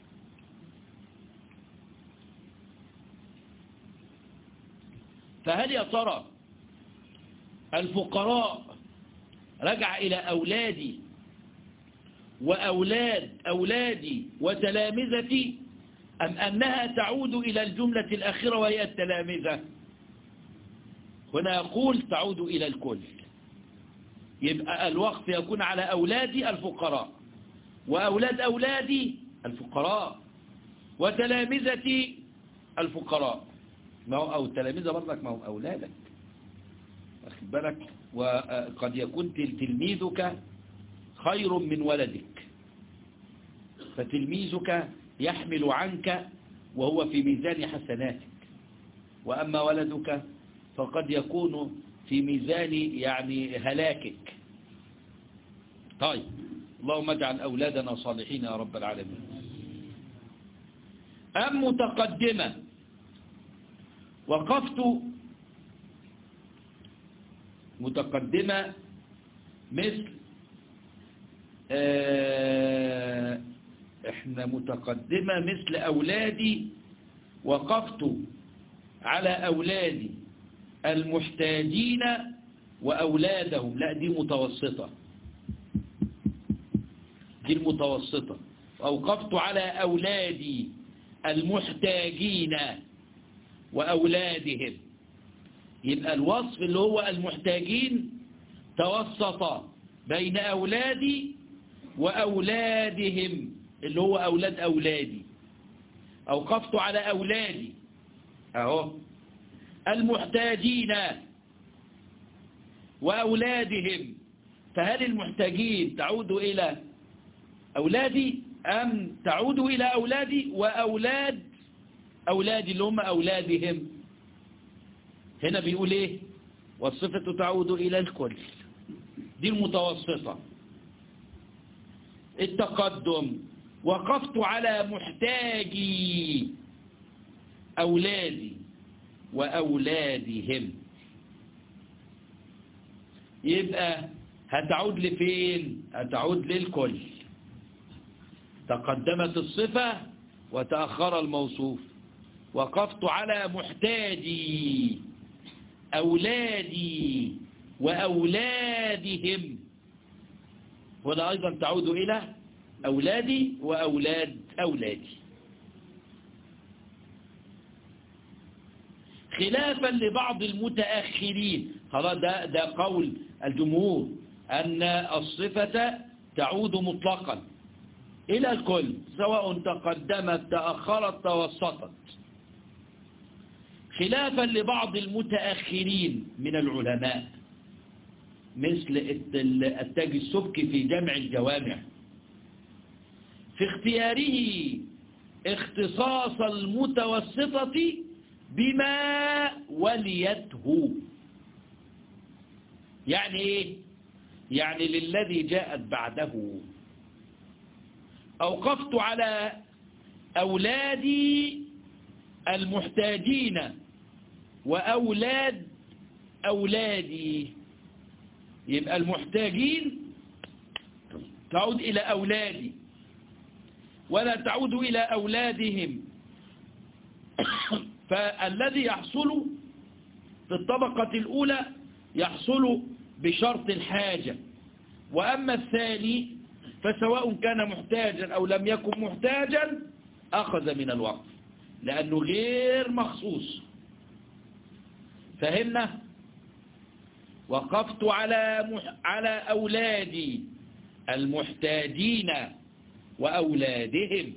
فهل يا ترى الفقراء رجع إلى أولادي وأولاد أولادي وتلامذتي أم أنها تعود إلى الجملة الأخيرة وهي التلامذة هنا يقول تعود إلى الكل يبقى الوقف يكون على أولادي الفقراء وأولاد أولادي الفقراء وتلامذتي الفقراء ما هو أو التلامذة برضك ما هو أولادك أخذ بالك وقد يكون تلميذك خير من ولدك فتلميذك يحمل عنك وهو في ميزان حسناتك وأما ولدك فقد يكون في ميزان يعني هلاكك طيب اللهم اجعل أولادنا صالحين يا رب العالمين أم متقدمة وقفت متقدمة مثل آه احنا متقدمة مثل أولادي وقفت على أولادي المحتاجين وأولادهم لا دي متوسطة دي المتوسطة أوقفت على أولادي المحتاجين وأولادهم يبقى الوصف اللي هو المحتاجين توسط بين أولادي وأولادهم اللي هو أولاد أولادي أوقفت على أولادي أهو المحتاجين وأولادهم فهل المحتاجين تعود إلى أولادي أم تعود إلى أولادي وأولاد أولادي اللي هم أولادهم هنا بيقول إيه والصفة تعود إلى الكل دي المتوسطة التقدم وقفت على محتاجي أولادي وأولادهم يبقى هتعود لفين هتعود للكل تقدمت الصفة وتأخر الموصوف وقفت على محتاجي أولادي وأولادهم هنا أيضا تعود إلى أولادي وأولاد أولادي خلافا لبعض المتأخرين خلاص ده, ده قول الجمهور أن الصفة تعود مطلقا إلى الكل سواء تقدمت تأخرت توسطت خلافا لبعض المتأخرين من العلماء مثل التاج السبكي في جمع الجوامع في اختياره اختصاص المتوسطة بما وليته يعني ايه يعني للذي جاءت بعده أوقفت على أولادي المحتاجين وأولاد أولادي يبقى المحتاجين تعود إلى أولادي ولا تعود إلى أولادهم فالذي يحصل في الطبقة الأولى يحصل بشرط الحاجة وأما الثاني فسواء كان محتاجا أو لم يكن محتاجا أخذ من الوقف لأنه غير مخصوص فهمنا وقفت على مح... على أولادي المحتاجين وأولادهم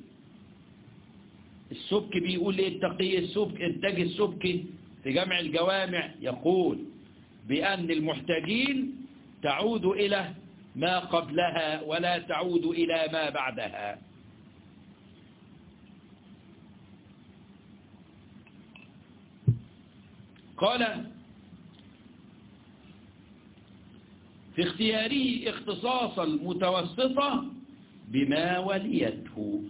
السبك بيقول ايه التقي السبك انتاج السبك في جمع الجوامع يقول بأن المحتاجين تعود إلى ما قبلها ولا تعود إلى ما بعدها قال في اختياره اختصاص المتوسطة بما وليته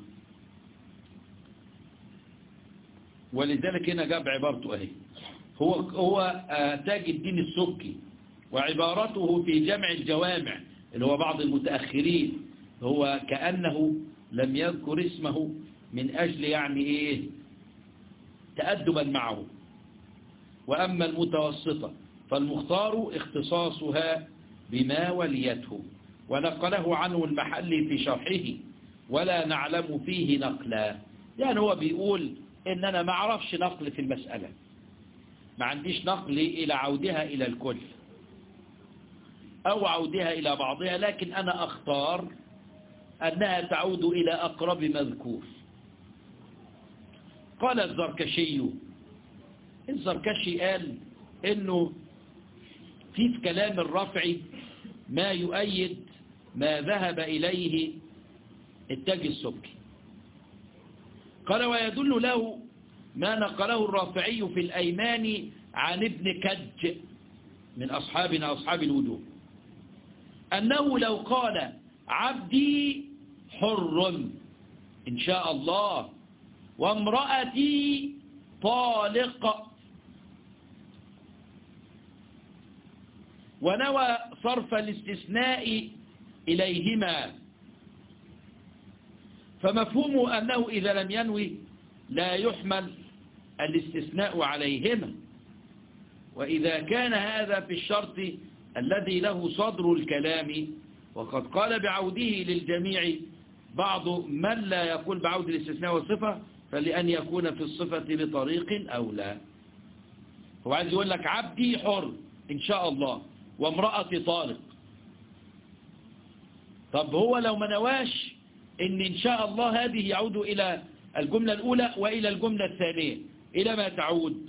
ولذلك هنا جاب عبارته اهي هو هو تاج الدين السبكي وعبارته في جمع الجوامع اللي هو بعض المتأخرين هو كأنه لم يذكر اسمه من أجل يعني إيه تأدبا معه وأما المتوسطة فالمختار اختصاصها بما وليته ونقله عنه المحلي في شرحه ولا نعلم فيه نقلا يعني هو بيقول إن أنا ما أعرفش نقل في المسألة ما عنديش نقل إلى عودها إلى الكل أو عودها إلى بعضها لكن أنا أختار أنها تعود إلى أقرب مذكور قال الزركشي الزركشي قال إنه في في كلام الرفع ما يؤيد ما ذهب إليه التاج السبكي قال ويدل له ما نقله الرافعي في الأيمان عن ابن كج من أصحابنا أصحاب الوجوه أنه لو قال عبدي حر إن شاء الله وامرأتي طالق ونوى صرف الاستثناء إليهما فمفهوم أنه إذا لم ينوي لا يحمل الاستثناء عليهما وإذا كان هذا في الشرط الذي له صدر الكلام وقد قال بعوده للجميع بعض من لا يقول بعود الاستثناء والصفة فلأن يكون في الصفة بطريق أو لا هو عايز يقول لك عبدي حر إن شاء الله وامرأتي طالق طب هو لو ما نواش إن إن شاء الله هذه يعود إلى الجملة الأولى وإلى الجملة الثانية إلى ما تعود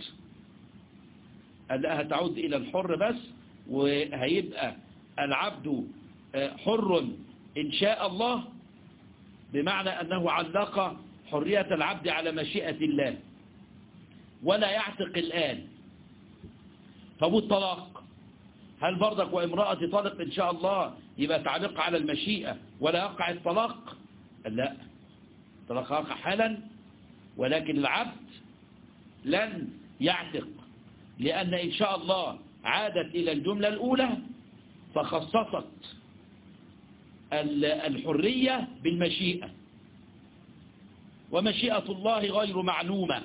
لا هتعود إلى الحر بس وهيبقى العبد حر إن شاء الله بمعنى أنه علق حرية العبد على مشيئة الله ولا يعتق الآن طب الطلاق هل برضك وامرأة طلق إن شاء الله يبقى تعلق على المشيئة ولا يقع الطلاق لا الطلاق يقع حالا ولكن العبد لن يعتق لأن إن شاء الله عادت إلى الجملة الأولى فخصصت الحرية بالمشيئة ومشيئة الله غير معلومة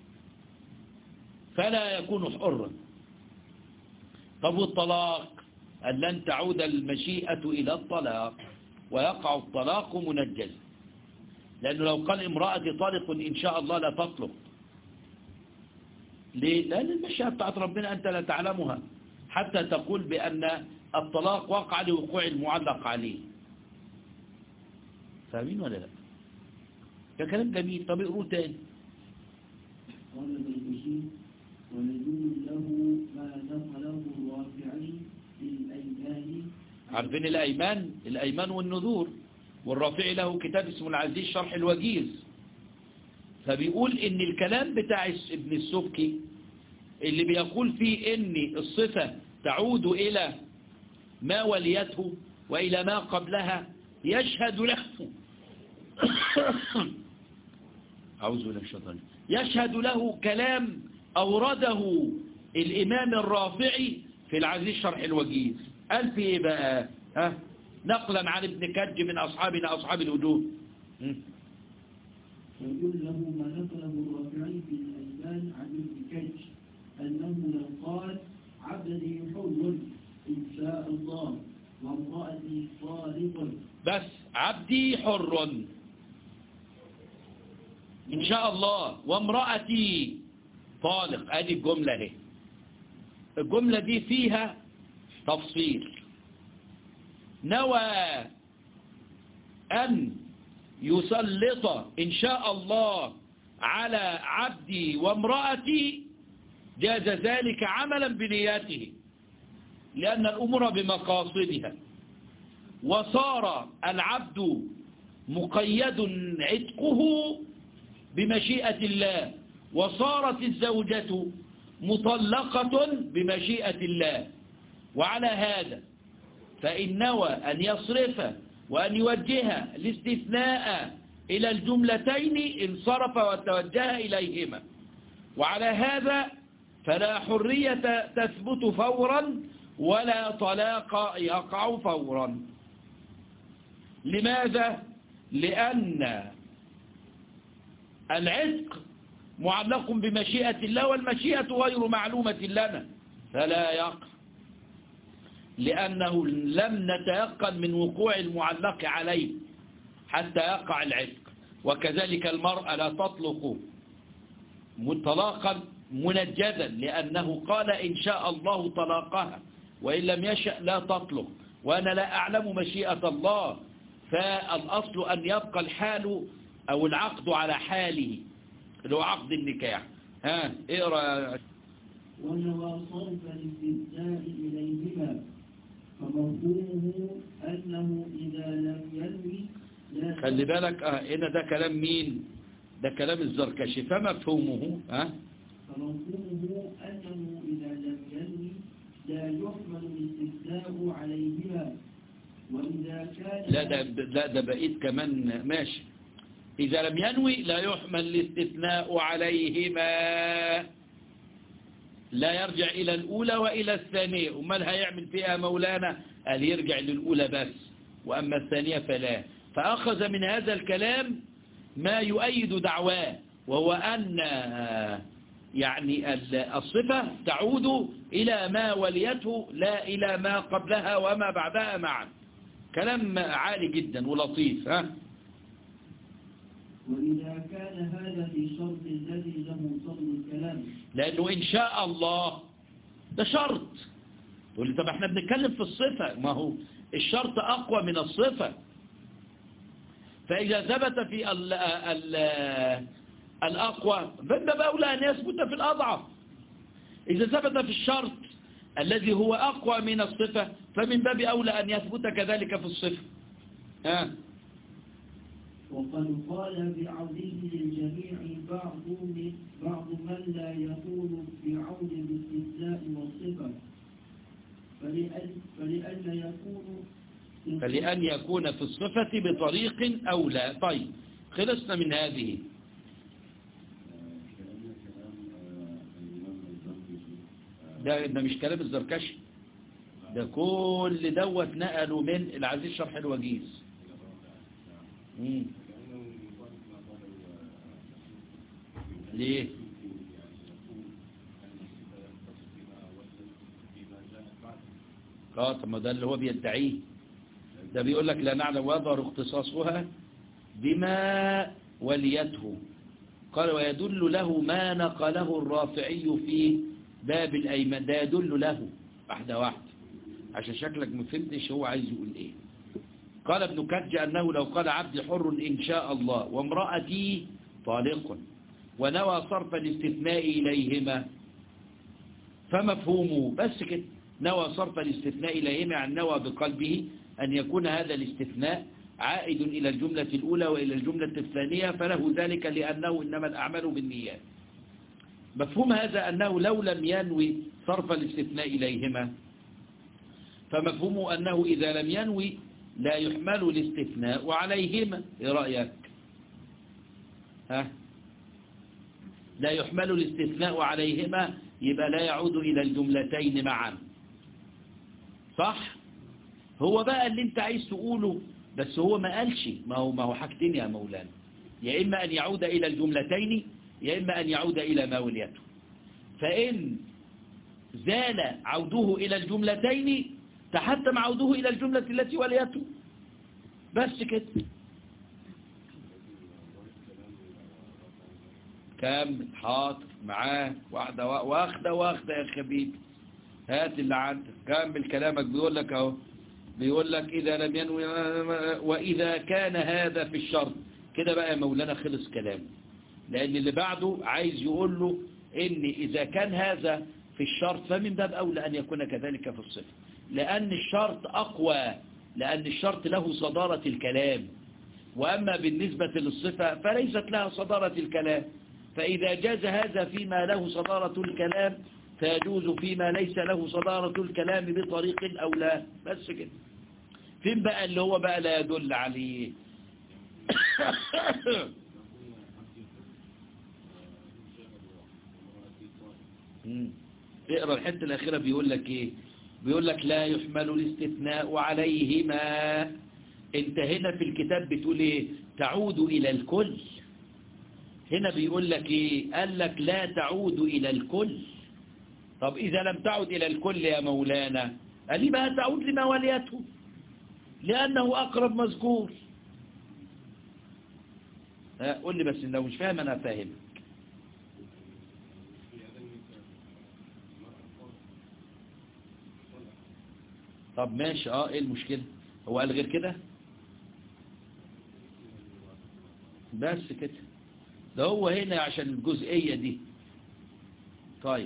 فلا يكون حرا طب والطلاق أن لن تعود المشيئة إلى الطلاق ويقع الطلاق منجز لأنه لو قال امرأة طالق إن شاء الله لا تطلق ليه؟ لأن المشيئة بتاعت ربنا أنت لا تعلمها حتى تقول بأن الطلاق وقع لوقوع المعلق عليه فاهمين ولا لا ده كلام جميل طب اقروا تاني قال البيهقي ويدل له ما نقله الرافعي في الأيمان عارفين الأيمان الأيمان والنذور والرافعي له كتاب اسمه العزيز شرح الوجيز فبيقول ان الكلام بتاع ابن السبكي اللي بيقول فيه ان الصفة تعود الى ما وليته والى ما قبلها يشهد له أعوذ بالله من الشيطان يشهد له كلام أورده الإمام الرافعي في العزيز شرح الوجيز قال في إيه بقى ها نقلا عن ابن كج من أصحابنا أصحاب الوجود ويقول له ما نقله الرافعي في الأيمان عن ابن كج أنه لو قال عبدي حر إن شاء الله وامرأتي طالق بس عبدي حر إن شاء الله وامرأتي طالق ادي الجملة اهي الجملة دي فيها تفصيل نوى أن يسلط إن شاء الله على عبدي وامرأتي جاز ذلك عملا بنياته لأن الأمور بمقاصدها وصار العبد مقيد عتقه بمشيئة الله وصارت الزوجة مطلقة بمشيئة الله وعلى هذا فإن نوى أن يصرف وأن يوجه الاستثناء إلى الجملتين انصرف وتوجه إليهما وعلى هذا فلا حرية تثبت فورا ولا طلاق يقع فورا لماذا؟ لأن العتق معلق بمشيئة الله والمشيئة غير معلومة لنا فلا يقع لأنه لم نتيقن من وقوع المعلق عليه حتى يقع العتق وكذلك المرأة لا تطلق طلاقا منجدا لأنه قال إن شاء الله طلاقها وإن لم يشأ لا تطلق وأنا لا أعلم مشيئة الله فالأصل أن يبقى الحال أو العقد على حاله اللي هو عقد النكاح ها اقرأ ونوى صرف الاستبداء إليهما فمفهومه أنه إذا لم ينوي لا خلي بالك اه هنا ده كلام مين ده كلام الزركشي فمفهومه ها فمفهومه أنه إذا لم ينوي لا يحمل الاستبداء عليهما وإذا كان لا ده لا ده بقيت كمان ماشي إذا لم ينوي لا يحمل الاستثناء عليهما لا يرجع إلى الأولى وإلى الثانية أمال هيعمل فيها مولانا قال يرجع للأولى بس وأما الثانية فلا فأخذ من هذا الكلام ما يؤيد دعواه وهو أن يعني الصفة تعود إلى ما وليته لا إلى ما قبلها وما بعدها معا كلام عالي جدا ولطيف ها وإذا كان هذا في الشرط الذي له صدر الكلام لأنه إن شاء الله ده شرط تقول لي طب احنا بنتكلم في الصفة ما هو الشرط أقوى من الصفة فإذا ثبت في ال ال الأقوى فإن أولى أن يثبت في الأضعف إذا ثبت في الشرط الذي هو أقوى من الصفة فمن باب أولى أن يثبت كذلك في الصفة ها وقد قال بعوده للجميع بعض من بعض من لا يقول بعود بالاستثناء والصفة فلأن, فلأن يكون فلأن يكون في الصفة بطريق أولى طيب خلصنا من هذه ده, ده مش كلام الزركشي ده كل دوت نقلوا من العزيز شرح الوجيز مم. ليه اه طب ما ده اللي هو بيدعيه ده بيقول لك لا نعلم ويظهر اختصاصها بما وليته قال ويدل له ما نقله الرافعي في باب الأيمان ده يدل له واحدة واحدة عشان شكلك ما فهمتش هو عايز يقول ايه قال ابن كج أنه لو قال عبد حر إن شاء الله وامرأتي طالق ونوى صرف الاستثناء إليهما فمفهومه بس كده نوى صرف الاستثناء إليهما عن نوى بقلبه أن يكون هذا الاستثناء عائد إلى الجملة الأولى وإلى الجملة الثانية فله ذلك لأنه إنما الأعمال بالنيات مفهوم هذا أنه لو لم ينوي صرف الاستثناء إليهما فمفهومه أنه إذا لم ينوي لا يحمل الاستثناء عليهما إيه رأيك ها لا يحمل الاستثناء عليهما يبقى لا يعود إلى الجملتين معا صح هو بقى اللي انت عايز تقوله بس هو ما قالش ما هو ما هو حاجتين يا مولانا يا إما أن يعود إلى الجملتين يا إما أن يعود إلى ما وليته فإن زال عوده إلى الجملتين تحتم عوده إلى الجملة التي وليته بس كده كامل حاضر معاه واحدة واخدة واخدة يا خبيب هات اللي عندك كمل كلامك بيقول لك اهو بيقول لك إذا لم ينوي وإذا كان هذا في الشرط كده بقى يا مولانا خلص كلام لأن اللي بعده عايز يقول له إن إذا كان هذا في الشرط فمن باب أولى أن يكون كذلك في الصفة لأن الشرط أقوى لأن الشرط له صدارة الكلام وأما بالنسبة للصفة فليست لها صدارة الكلام فإذا جاز هذا فيما له صدارة الكلام فيجوز فيما ليس له صدارة الكلام بطريق أو لا بس كده فين بقى اللي هو بقى لا يدل عليه اقرأ الحتة الأخيرة بيقول لك ايه بيقول لك لا يحمل الاستثناء عليهما انت هنا في الكتاب بتقول ايه تعود إلى الكل هنا بيقول لك ايه قال لك لا تعود إلى الكل طب إذا لم تعد إلى الكل يا مولانا قال لي بقى تعود لما وليته لأنه أقرب مذكور ها، قول لي بس لو مش فاهم أنا فاهمك طب ماشي اه ايه المشكلة هو قال غير كده بس كده ده هو هنا عشان الجزئية دي طيب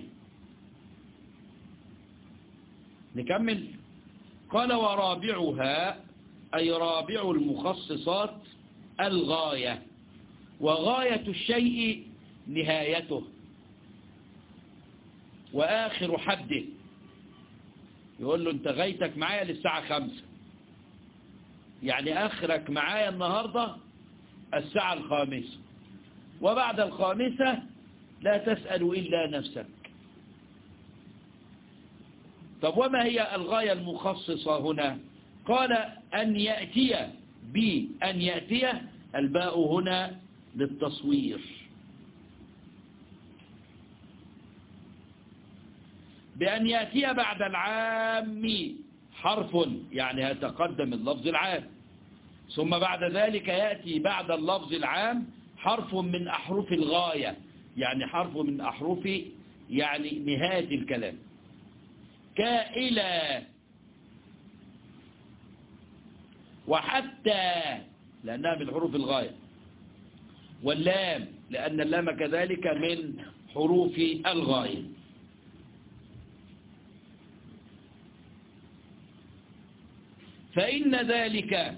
نكمل قال ورابعها أي رابع المخصصات الغاية وغاية الشيء نهايته وآخر حده يقول له انت غايتك معايا للساعة خمسة يعني آخرك معايا النهاردة الساعة الخامسة وبعد الخامسة لا تسأل إلا نفسك طب وما هي الغاية المخصصة هنا قال أن يأتي بأن يأتي الباء هنا للتصوير بأن يأتي بعد العام حرف يعني يتقدم اللفظ العام ثم بعد ذلك يأتي بعد اللفظ العام حرف من أحرف الغاية يعني حرف من أحرف يعني نهاية الكلام كائلا وحتى لأنها من حروف الغاية واللام لأن اللام كذلك من حروف الغاية فإن ذلك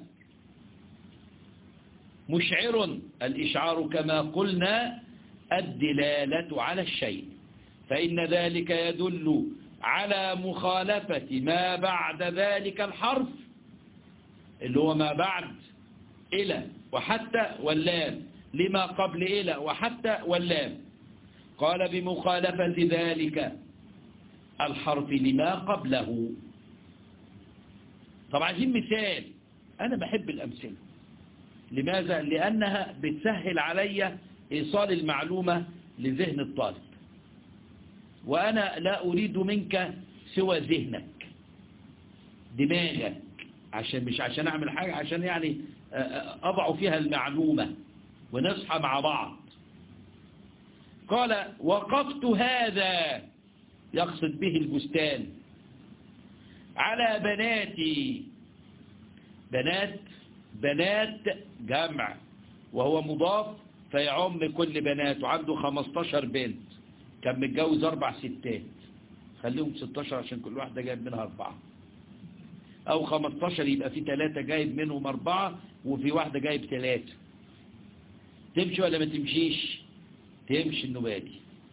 مشعر الإشعار كما قلنا الدلالة على الشيء فإن ذلك يدل على مخالفة ما بعد ذلك الحرف اللي هو ما بعد إلى وحتى واللام لما قبل إلى وحتى واللام قال بمخالفة ذلك الحرف لما قبله طبعا عايزين مثال أنا بحب الأمثلة لماذا؟ لأنها بتسهل علي إيصال المعلومة لذهن الطالب وأنا لا أريد منك سوى ذهنك دماغك عشان مش عشان أعمل حاجة عشان يعني أضع فيها المعلومة ونصحى مع بعض قال وقفت هذا يقصد به البستان على بناتي بنات بنات جمع وهو مضاف فيعم كل بنات وعنده 15 بنت كان متجوز أربع ستات خليهم 16 عشان كل واحدة جايب منها أربعة أو 15 يبقى في ثلاثة جايب منهم أربعة وفي واحدة جايب ثلاثة تمشي ولا ما تمشيش تمشي النبادي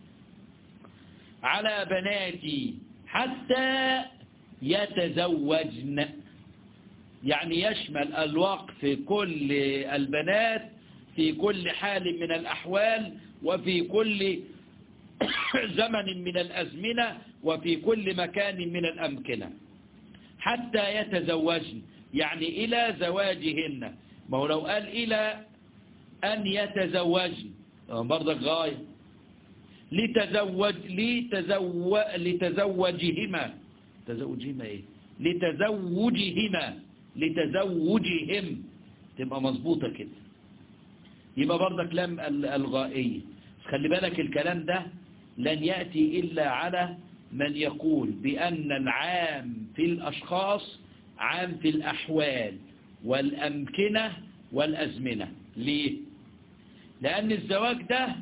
على بناتي حتى يتزوجن يعني يشمل الوقف كل البنات في كل حال من الأحوال وفي كل زمن من الأزمنة وفي كل مكان من الأمكنة حتى يتزوجن يعني إلى زواجهن ما هو لو قال إلى أن يتزوجن برضك غاية لتزوج لتزو لتزوجهما تزوجهما ايه لتزوجهما لتزوجهم تبقى مظبوطة كده يبقى برضك لم الغائية خلي بالك الكلام ده لن يأتي إلا على من يقول بأن العام في الأشخاص عام في الأحوال والأمكنة والأزمنة ليه؟ لأن الزواج ده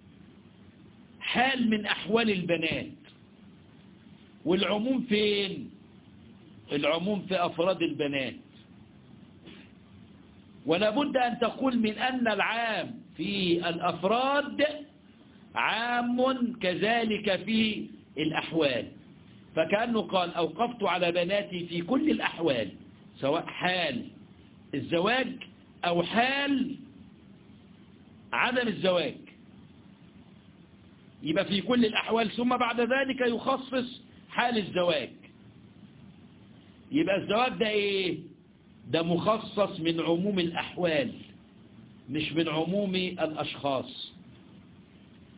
حال من أحوال البنات والعموم فين؟ العموم في أفراد البنات ولا بد أن تقول من أن العام في الأفراد عام كذلك في الأحوال فكأنه قال أوقفت على بناتي في كل الأحوال سواء حال الزواج أو حال عدم الزواج يبقى في كل الأحوال ثم بعد ذلك يخصص حال الزواج يبقى الزواج ده ايه ده مخصص من عموم الأحوال مش من عموم الأشخاص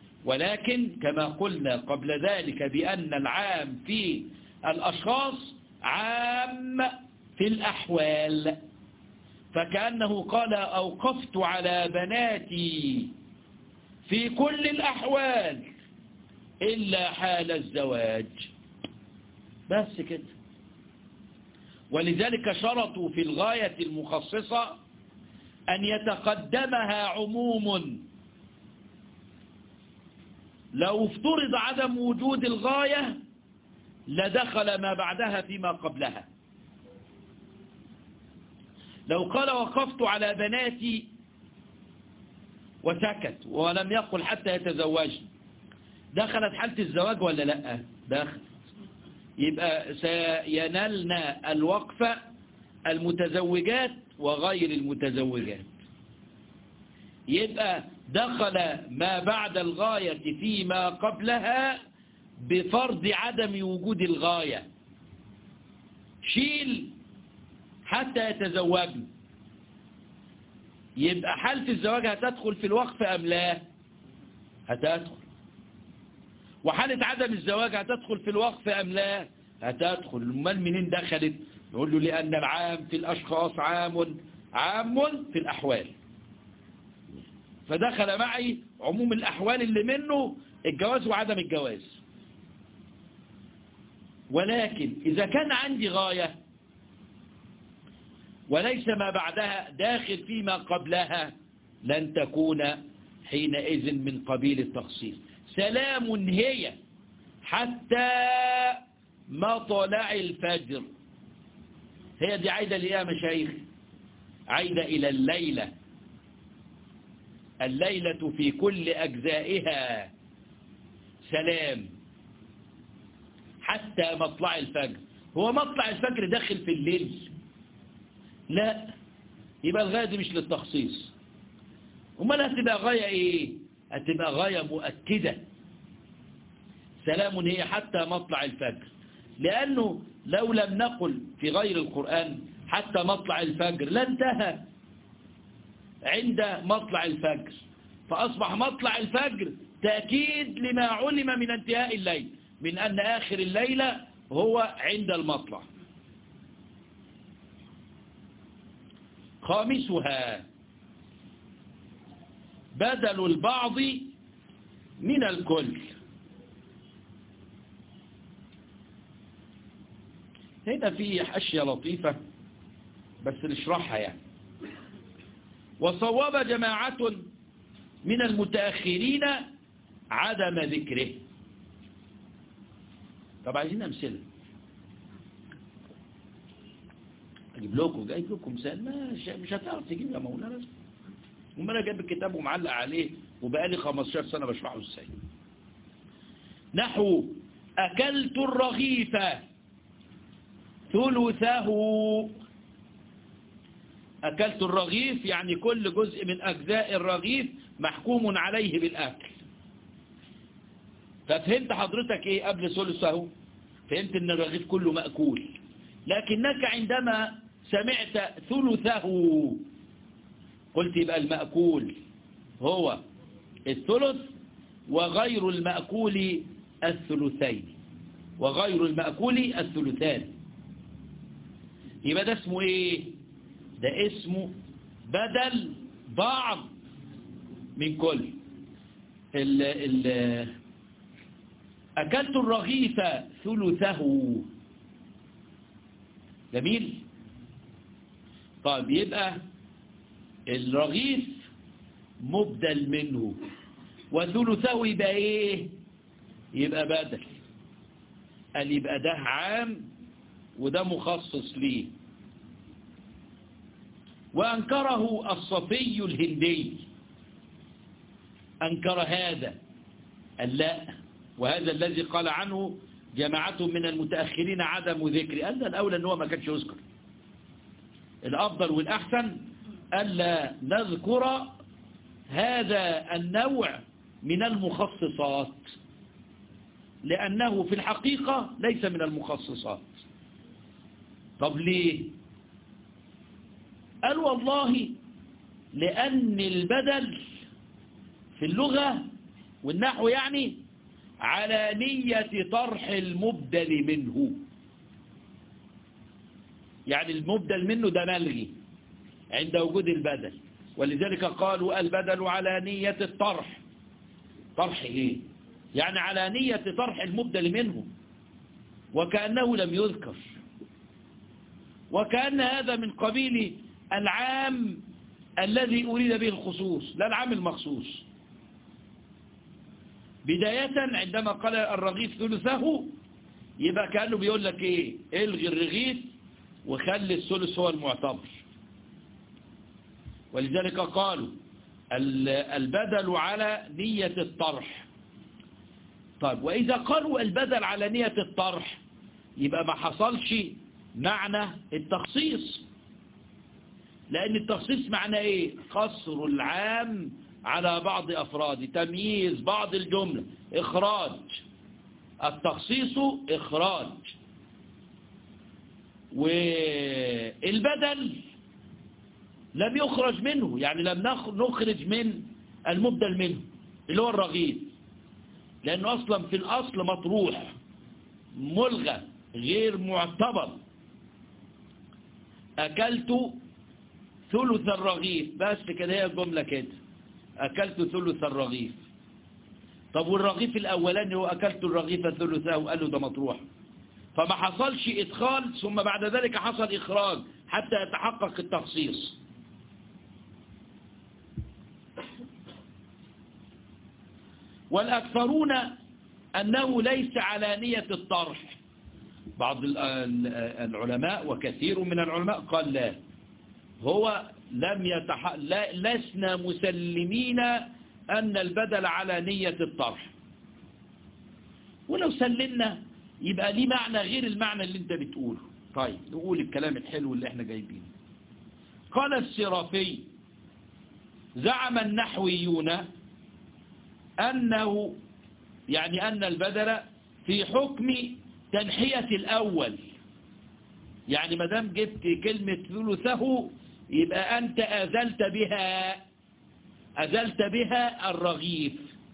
ولكن كما قلنا قبل ذلك بأن العام في الأشخاص عام في الأحوال فكأنه قال أوقفت على بناتي في كل الأحوال إلا حال الزواج بس كده ولذلك شرطوا في الغاية المخصصة أن يتقدمها عموم لو افترض عدم وجود الغاية لدخل ما بعدها فيما قبلها لو قال وقفت على بناتي وسكت ولم يقل حتى يتزوج دخلت حالة الزواج ولا لا دخل يبقى سينالنا الوقفة المتزوجات وغير المتزوجات يبقى دخل ما بعد الغاية فيما قبلها بفرض عدم وجود الغاية شيل حتى يتزوجن يبقى حالة الزواج هتدخل في الوقف أم لا هتدخل وحالة عدم الزواج هتدخل في الوقف أم لا هتدخل المال منين دخلت نقول له لأن العام في الأشخاص عام عام في الأحوال فدخل معي عموم الأحوال اللي منه الجواز وعدم الجواز ولكن إذا كان عندي غاية وليس ما بعدها داخل فيما قبلها لن تكون حينئذ من قبيل التخصيص سلام هي حتى مطلع الفجر هي دي عايدة لإيه مشايخ عايدة إلى الليلة الليلة في كل أجزائها سلام حتى مطلع الفجر هو مطلع الفجر داخل في الليل لا يبقى الغاية دي مش للتخصيص امال هتبقى غاية ايه هتبقى غاية مؤكدة سلام هي حتى مطلع الفجر لأنه لو لم نقل في غير القرآن حتى مطلع الفجر لانتهى عند مطلع الفجر فأصبح مطلع الفجر تأكيد لما علم من انتهاء الليل من أن آخر الليلة هو عند المطلع خامسها بدل البعض من الكل هنا في حشية لطيفة بس نشرحها يعني وصواب جماعة من المتأخرين عدم ذكره طب عايزين أمثلة أجيب لكم جايب لكم مثال مش, مش هتعرف تجيب يا مولانا وما أنا جايب الكتاب ومعلق عليه وبقالي 15 سنة بشرحه ازاي نحو أكلت الرغيف ثلثه أكلت الرغيف يعني كل جزء من أجزاء الرغيف محكوم عليه بالأكل ففهمت حضرتك إيه قبل ثلثه فهمت أن الرغيف كله مأكول لكنك عندما سمعت ثلثه قلت يبقى المأكول هو الثلث وغير المأكول الثلثين وغير المأكول الثلثان يبقى ده اسمه ايه ده اسمه بدل بعض من كل ال ال أكلت الرغيف ثلثه جميل طيب يبقى الرغيف مبدل منه وثلثه يبقى ايه يبقى بدل قال يبقى ده عام وده مخصص ليه وأنكره الصفي الهندي أنكر هذا لا وهذا الذي قال عنه جماعة من المتأخرين عدم ذكر قال الأولى أنه ما كانش يذكر الأفضل والأحسن ألا نذكر هذا النوع من المخصصات لأنه في الحقيقة ليس من المخصصات طب ليه قال والله لأن البدل في اللغة والنحو يعني على نية طرح المبدل منه يعني المبدل منه ده ملغي عند وجود البدل ولذلك قالوا البدل على نية الطرح طرح ايه يعني على نية طرح المبدل منه وكأنه لم يذكر وكأن هذا من قبيل العام الذي أريد به الخصوص لا العام المخصوص بداية عندما قال الرغيف ثلثه يبقى كأنه بيقول لك ايه الغي الرغيف وخلي الثلث هو المعتبر ولذلك قالوا البدل على نية الطرح طيب وإذا قالوا البدل على نية الطرح يبقى ما حصلش معنى التخصيص لأن التخصيص معنى إيه قصر العام على بعض أفراده تمييز بعض الجملة إخراج التخصيص إخراج والبدل لم يخرج منه يعني لم نخرج من المبدل منه اللي هو الرغيف لأنه أصلا في الأصل مطروح ملغى غير معتبر أكلت ثلث الرغيف بس كده هي الجملة كده أكلت ثلث الرغيف طب والرغيف الأولاني هو أكلت الرغيف ثلثه وقال له ده مطروح فما حصلش إدخال ثم بعد ذلك حصل إخراج حتى يتحقق التخصيص والأكثرون أنه ليس على نية الطرح بعض العلماء وكثير من العلماء قال لا هو لم يتح... لا لسنا مسلمين أن البدل على نية الطرح ولو سلمنا يبقى ليه معنى غير المعنى اللي انت بتقوله طيب نقول الكلام الحلو اللي احنا جايبينه قال السرافي زعم النحويون أنه يعني أن البدل في حكم تنحية الأول يعني ما دام جبت كلمة ثلثه يبقى أنت أزلت بها أزلت بها الرغيف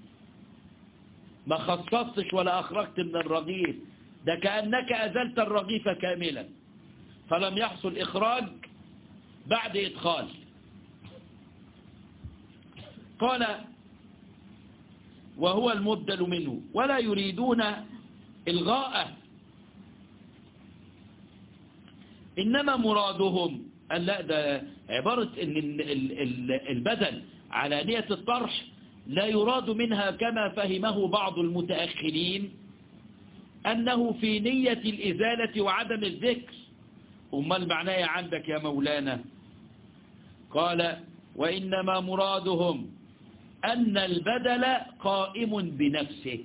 ما خصصتش ولا أخرجت من الرغيف ده كأنك أزلت الرغيف كاملا فلم يحصل إخراج بعد إدخال قال وهو المبدل منه ولا يريدون إلغاءه إنما مرادهم لا ده عبارة إن البدل على نية الطرح لا يراد منها كما فهمه بعض المتأخرين أنه في نية الإزالة وعدم الذكر أما المعنى عندك يا مولانا قال وإنما مرادهم أن البدل قائم بنفسه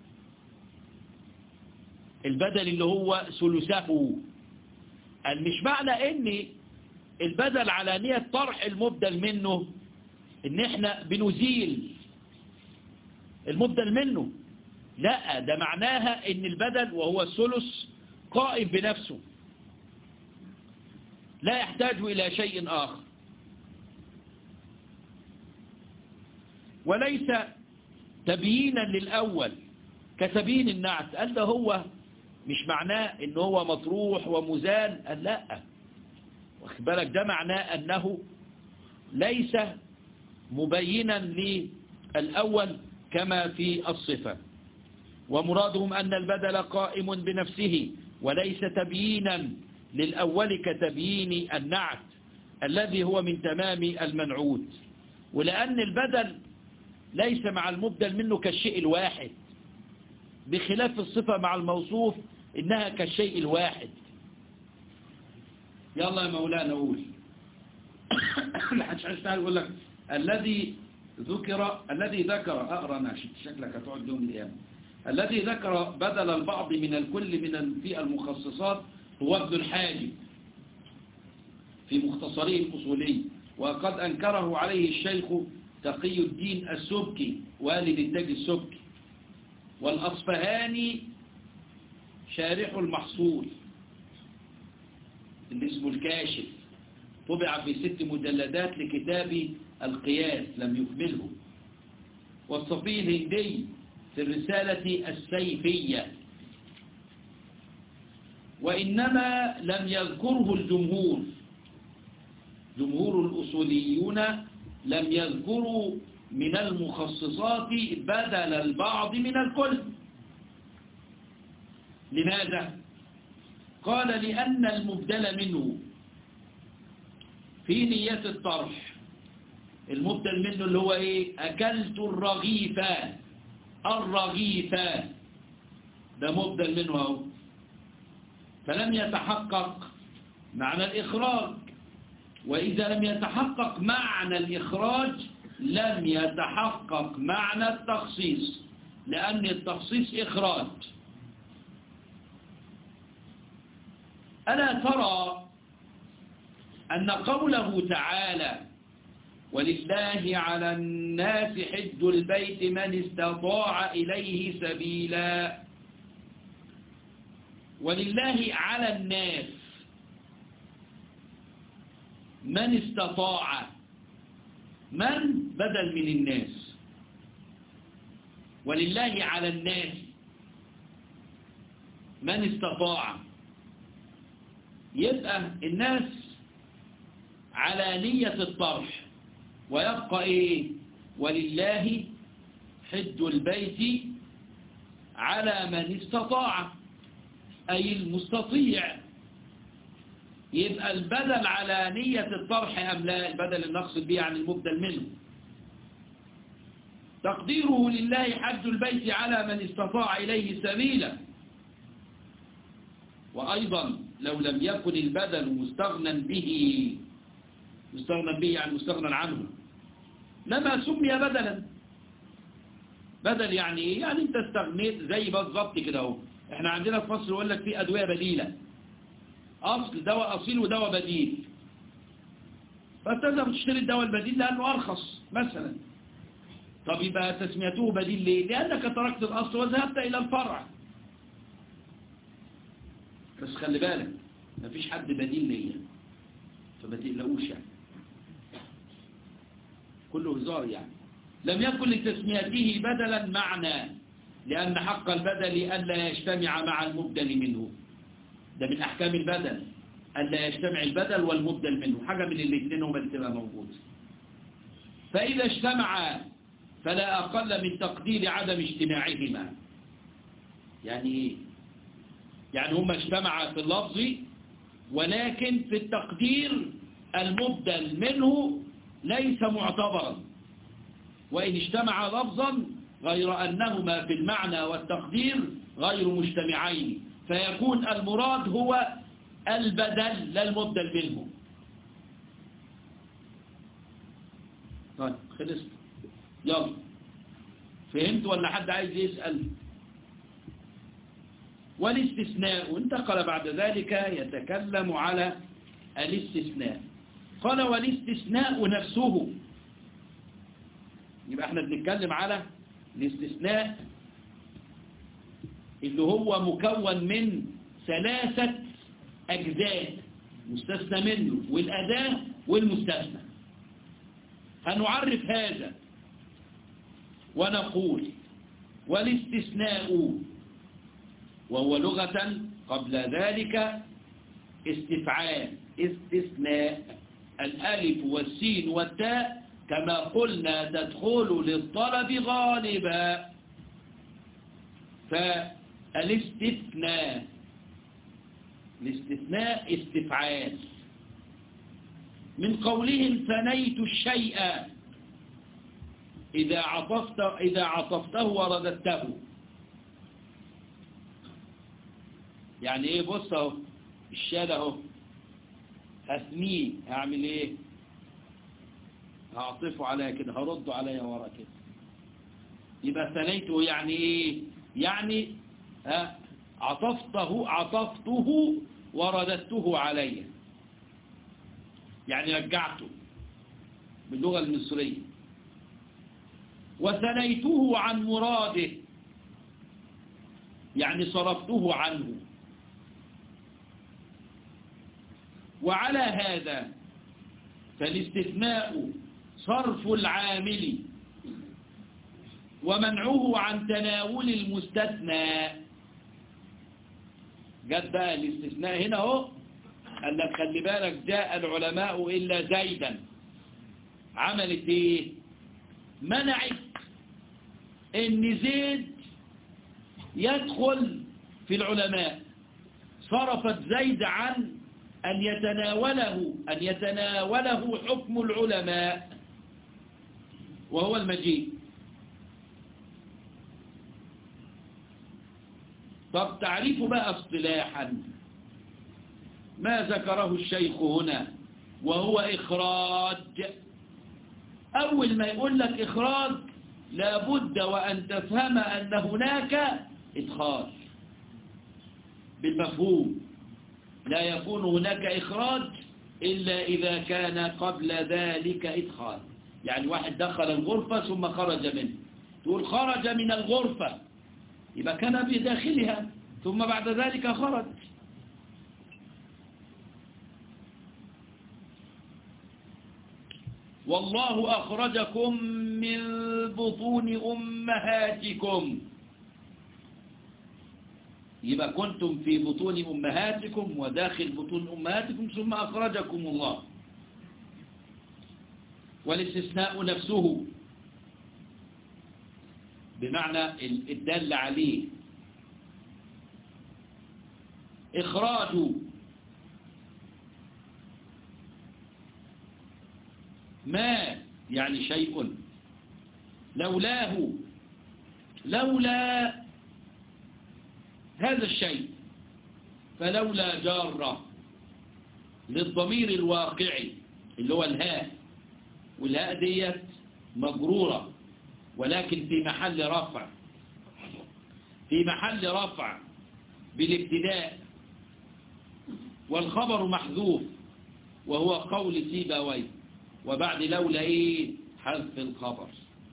البدل اللي هو ثلثه مش معنى ان البدل على نية طرح المبدل منه ان احنا بنزيل المبدل منه لا ده معناها ان البدل وهو الثلث قائم بنفسه لا يحتاج الى شيء اخر وليس تبيينا للأول كتبيين النعت قال ده هو مش معناه ان هو مطروح ومزال قال لا واخد بالك ده معناه أنه ليس مبينا للأول كما في الصفة ومرادهم أن البدل قائم بنفسه وليس تبيينا للأول كتبيين النعت الذي هو من تمام المنعوت ولأن البدل ليس مع المبدل منه كالشيء الواحد بخلاف الصفة مع الموصوف إنها كالشيء الواحد يلا يا مولانا قول محدش عايز يقول لك الذي ذكر الذي ذكر أقرأ أنا شكلك هتقعد يوم القيامة الذي ذكر بدل البعض من الكل من في المخصصات هو ابن الحاجب في مختصره الأصولي وقد أنكره عليه الشيخ تقي الدين السبكي والد التاج السبكي والأصفهاني شارح المحصول اللي اسمه الكاشف طبع في ست مجلدات لكتاب القياس لم يكمله والصفي الهندي في الرسالة السيفية وإنما لم يذكره الجمهور جمهور الأصوليون لم يذكروا من المخصصات بدل البعض من الكل لماذا؟ قال لأن المبدل منه في نية الطرح المبدل منه اللي هو ايه أكلت الرغيفة الرغيفة ده مبدل منه اهو فلم يتحقق معنى الإخراج وإذا لم يتحقق معنى الإخراج لم يتحقق معنى التخصيص لأن التخصيص إخراج ألا ترى أن قوله تعالى ولله على الناس حج البيت من استطاع إليه سبيلا ولله على الناس من استطاع من بدل من الناس ولله على الناس من استطاع يبقى الناس على نية الطرح ويبقى ايه ولله حج البيت على من استطاع أي المستطيع يبقى البدل على نية الطرح أم لا البدل النقصد به عن المبدل منه تقديره لله حج البيت على من استطاع إليه سبيلا وأيضا لو لم يكن البدل مستغنى به مستغنى به يعني مستغنى عنه لما سمي بدلا بدل يعني ايه يعني انت استغنيت زي بالظبط كده اهو احنا عندنا في مصر يقول لك في ادويه بديله اصل دواء اصيل ودواء بديل فتذهب تشتري الدواء البديل لانه ارخص مثلا طب يبقى تسميته بديل ليه لانك تركت الاصل وذهبت الى الفرع بس خلي بالك مفيش حد بديل ليا فما تقلقوش يعني كله هزار يعني لم يكن لتسميته بدلا معنى لأن حق البدل ألا يجتمع مع المبدل منه ده من أحكام البدل ألا يجتمع البدل والمبدل منه حاجة من الاثنين هما اللي تبقى موجود فإذا اجتمع فلا أقل من تقدير عدم اجتماعهما يعني إيه؟ يعني هما اجتمعا في اللفظ ولكن في التقدير المبدل منه ليس معتبرا وإن اجتمع لفظا غير أنهما في المعنى والتقدير غير مجتمعين فيكون المراد هو البدل لا المبدل منه طيب خلصت يلا فهمت ولا حد عايز يسأل والاستثناء انتقل بعد ذلك يتكلم على الاستثناء قال والاستثناء نفسه يبقى احنا بنتكلم على الاستثناء اللي هو مكون من ثلاثة أجزاء مستثنى منه والأداة والمستثنى هنعرف هذا ونقول والاستثناء وهو لغة قبل ذلك استفعال استثناء الألف والسين والتاء كما قلنا تدخل للطلب غالبا فالاستثناء الاستثناء استفعال من قولهم ثنيت الشيء إذا عطفت إذا عطفته ورددته يعني ايه بص اهو الشال اهو هثنيه هعمل ايه هعطفه عليا كده هرده عليا ورا كده يبقى ثنيته يعني ايه يعني ها عطفته عطفته ورددته عليا يعني رجعته باللغة المصرية وثنيته عن مراده يعني صرفته عنه وعلى هذا فالاستثناء صرف العامل ومنعه عن تناول المستثنى جت بقى الاستثناء هنا اهو قال لك خلي بالك جاء العلماء إلا زيدا عملت ايه منعت ان زيد يدخل في العلماء صرفت زيد عن أن يتناوله أن يتناوله حكم العلماء وهو المجيء طب تعريف بقى اصطلاحا ما ذكره الشيخ هنا وهو إخراج أول ما يقول لك إخراج لابد وأن تفهم أن هناك إدخال بالمفهوم لا يكون هناك إخراج إلا إذا كان قبل ذلك إدخال يعني واحد دخل الغرفة ثم خرج منه تقول خرج من الغرفة يبقى كان بداخلها ثم بعد ذلك خرج والله أخرجكم من بطون أمهاتكم يبقى كنتم في بطون أمهاتكم وداخل بطون أمهاتكم ثم أخرجكم الله والاستثناء نفسه بمعنى الدل عليه إخراج ما يعني شيء لولاه لولا هذا الشيء فلولا جارة للضمير الواقعي اللي هو الهاء والهاء ديت مجرورة ولكن في محل رفع في محل رفع بالابتداء والخبر محذوف وهو قول سيبويه وبعد لولا ايه حذف الخبر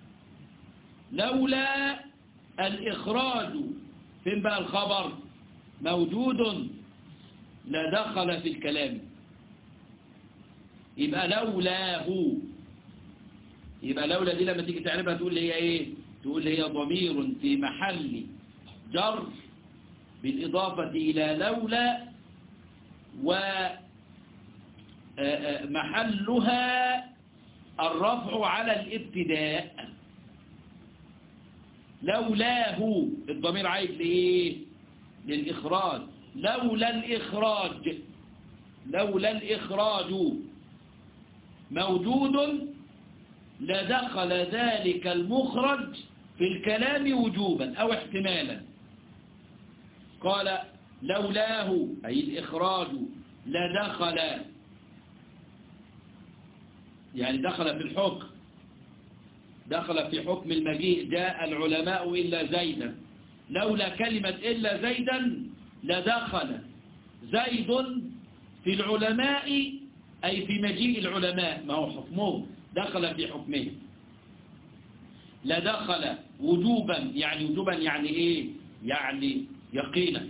لولا الإخراج فين بقى الخبر موجود لدخل في الكلام يبقى لولاه يبقى لولا دي لما تيجي تعرفها تقول هي ايه تقول هي ضمير في محل جر بالإضافة إلى لولا ومحلها الرفع على الابتداء لولاه الضمير عايز لإيه للإخراج لولا الإخراج لولا الإخراج موجود لدخل ذلك المخرج في الكلام وجوبا أو احتمالا قال لولاه أي الإخراج لدخل يعني دخل في الحكم دخل في حكم المجيء جاء العلماء إلا زيدا لولا كلمة إلا زيدا لدخل زيد في العلماء أي في مجيء العلماء ما هو حكمه دخل في حكمه لدخل وجوبا يعني وجوبا يعني إيه يعني يقينا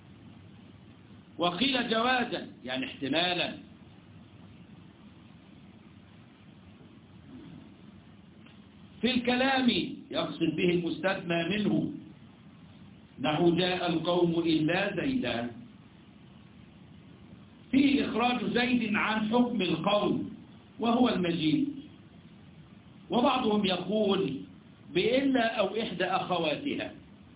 وقيل جوازا يعني احتمالا في الكلام يقصد به المستثنى منه نحو جاء القوم إلا زيدا في إخراج زيد عن حكم القوم وهو المجيد وبعضهم يقول بإلا أو إحدى أخواتها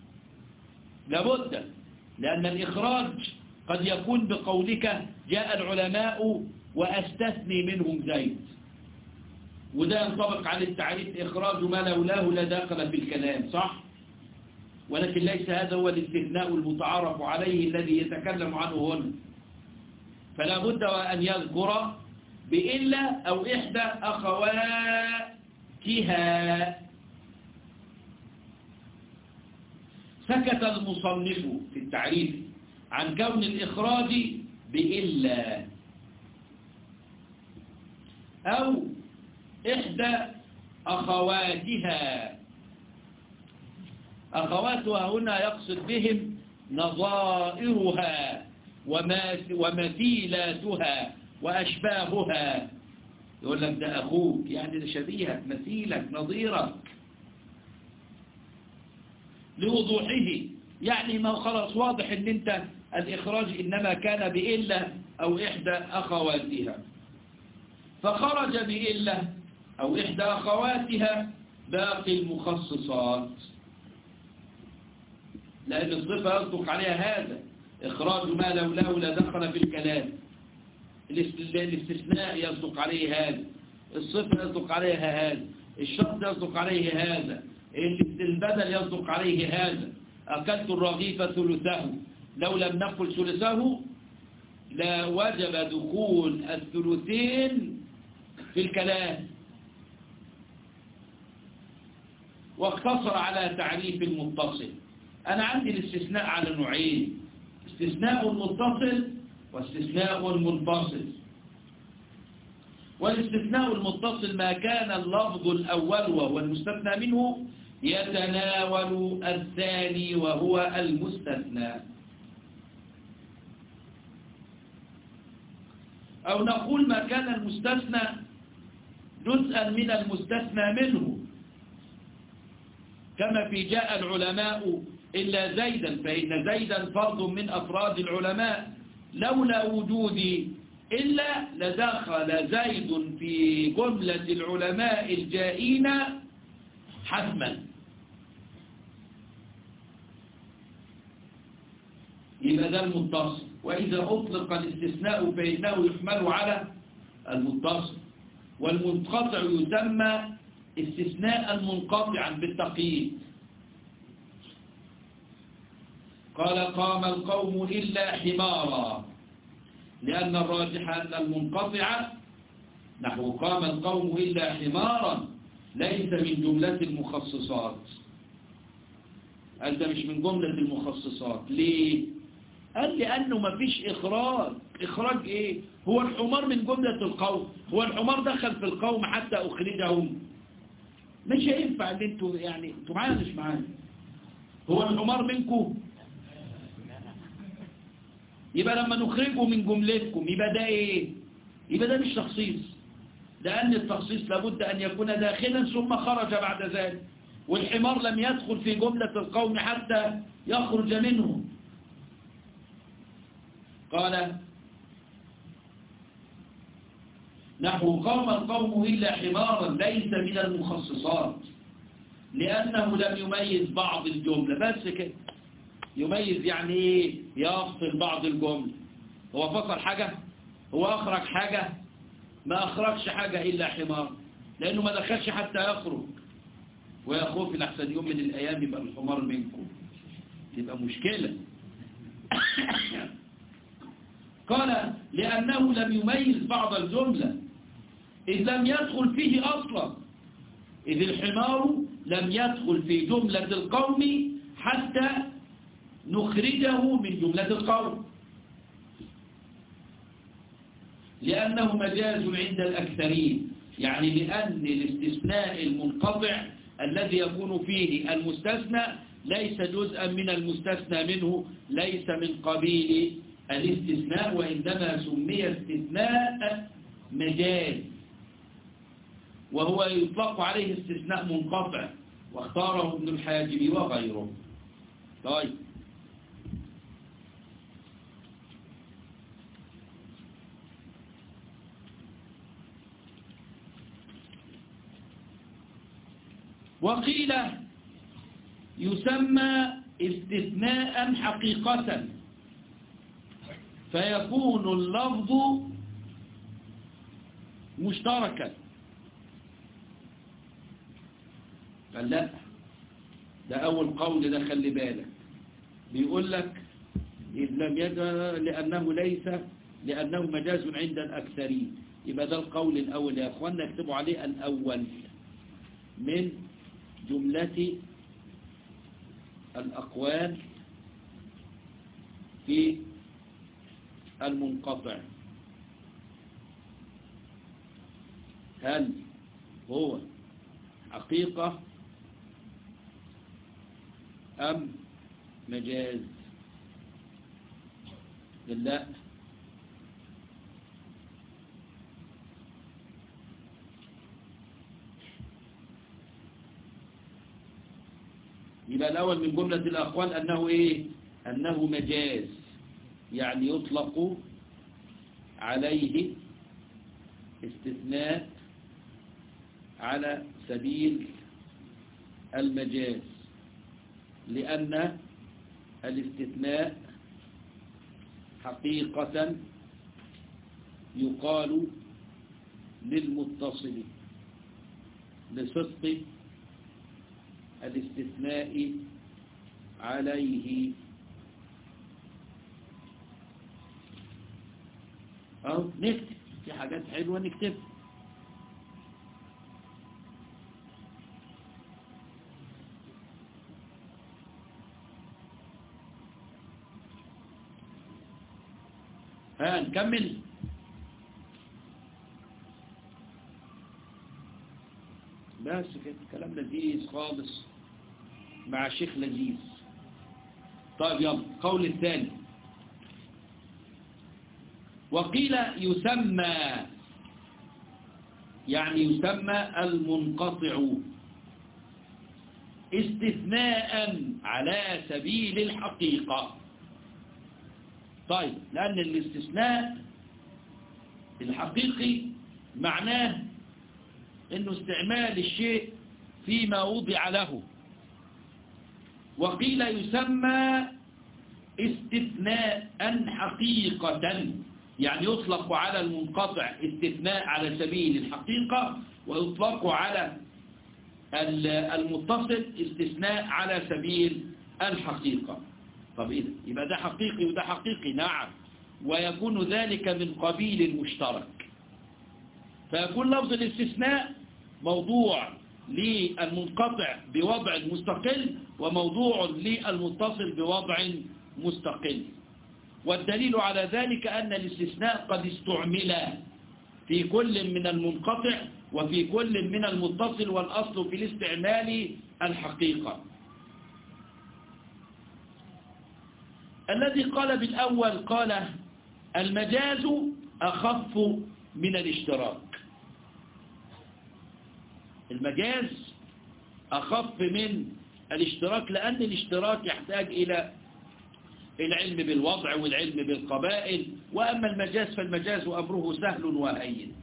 لابد لأن الإخراج قد يكون بقولك جاء العلماء وأستثني منهم زيد وده ينطبق على التعريف إخراج ما لولاه لا داخل في الكلام صح؟ ولكن ليس هذا هو الاستثناء المتعارف عليه الذي يتكلم عنه هنا فلا بد وأن يذكر بإلا أو إحدى أخواتها سكت المصنف في التعريف عن كون الإخراج بإلا أو إحدى أخواتها أخواتها هنا يقصد بهم نظائرها ومثيلاتها وأشباهها يقول لك ده أخوك يعني ده شبيهك مثيلك نظيرك لوضوحه يعني ما خلاص واضح ان انت الإخراج إنما كان بإلة أو إحدى أخواتها فخرج بإلة أو إحدى أخواتها باقي المخصصات لأن الصفة يصدق عليها هذا إخراج ما لولاه لدخل في الكلام الاستثناء يصدق عليه هذا الصفة يصدق عليها هذا الشرط يصدق عليه هذا البدل يصدق عليه هذا أكلت الرغيف ثلثه لو لم نقل ثلثه لوجب دخول الثلثين في الكلام واقتصر على تعريف المتصل أنا عندي الاستثناء على نوعين استثناء متصل واستثناء منفصل والاستثناء المتصل ما كان اللفظ الأول وهو المستثنى منه يتناول الثاني وهو المستثنى أو نقول ما كان المستثنى جزءا من المستثنى منه كما في جاء العلماء إلا زيدا فإن زيدا فرد من أفراد العلماء لولا وجودي إلا لدخل زيد في جملة العلماء الجائين حتما يبقى ده المتصل وإذا أطلق الاستثناء فإنه يحمل على المتصل والمنقطع يسمى استثناء منقطعا بالتقييد قال قام القوم إلا حمارا لأن الراجح أن المنقطع نحو قام القوم إلا حمارا ليس من جملة المخصصات أنت مش من جملة المخصصات ليه؟ قال لأنه ما فيش إخراج إخراج إيه؟ هو الحمار من جملة القوم هو الحمار دخل في القوم حتى أخرجهم مش هينفع ان انتوا يعني انتوا معايا مش معايا هو الحمار منكم يبقى لما نخرجه من جملتكم يبقى ده ايه يبقى ده مش تخصيص لأن التخصيص لابد أن يكون داخلا ثم خرج بعد ذلك والحمار لم يدخل في جملة القوم حتى يخرج منه قال نحو قام القوم إلا حمارا ليس من المخصصات لأنه لم يميز بعض الجملة بس كده يميز يعني ايه يفصل بعض الجملة هو فصل حاجة هو أخرج حاجة ما أخرجش حاجة إلا حمار لأنه ما دخلش حتى يخرج ويا خوفي لحسن يوم من الأيام يبقى الحمار منكم تبقى مشكلة قال لأنه لم يميز بعض الجملة إذ لم يدخل فيه أصلا إذ الحمار لم يدخل في جملة القوم حتى نخرجه من جملة القوم لأنه مجاز عند الأكثرين يعني لأن الاستثناء المنقطع الذي يكون فيه المستثنى ليس جزءا من المستثنى منه ليس من قبيل الاستثناء وإنما سمي استثناء مجاز وهو يطلق عليه استثناء منقطع واختاره ابن الحاجب وغيره طيب وقيل يسمى استثناء حقيقة فيكون اللفظ مشتركا قال لا ده أول قول ده خلي بالك بيقول لك إذ لم يدع لأنه ليس لأنه مجاز عند الأكثرين يبقى ده القول الأول يا أخوانا اكتبوا عليه الأول من جملة الأقوال في المنقطع هل هو حقيقة أم مجاز لا يبقى الأول من جملة الأقوال أنه إيه أنه مجاز يعني يطلق عليه استثناء على سبيل المجاز لأن الاستثناء حقيقة يقال للمتصل لصدق الاستثناء عليه أو نكتب في حاجات حلوة نكتب ها نكمل بس كده كلام لذيذ خالص مع شيخ لذيذ طيب يلا قول الثاني وقيل يسمى يعني يسمى المنقطع استثناء على سبيل الحقيقة طيب لأن الاستثناء الحقيقي معناه انه استعمال الشيء فيما وضع له وقيل يسمى استثناء حقيقة يعني يطلق على المنقطع استثناء على سبيل الحقيقة ويطلق على المتصل استثناء على سبيل الحقيقة طب إذا يبقى ده حقيقي وده حقيقي نعم ويكون ذلك من قبيل المشترك فيكون لفظ الاستثناء موضوع للمنقطع بوضع مستقل وموضوع للمتصل بوضع مستقل والدليل على ذلك أن الاستثناء قد استعمل في كل من المنقطع وفي كل من المتصل والأصل في الاستعمال الحقيقة الذي قال بالأول قال المجاز أخف من الاشتراك المجاز أخف من الاشتراك لأن الاشتراك يحتاج إلى العلم بالوضع والعلم بالقبائل وأما المجاز فالمجاز أمره سهل وهين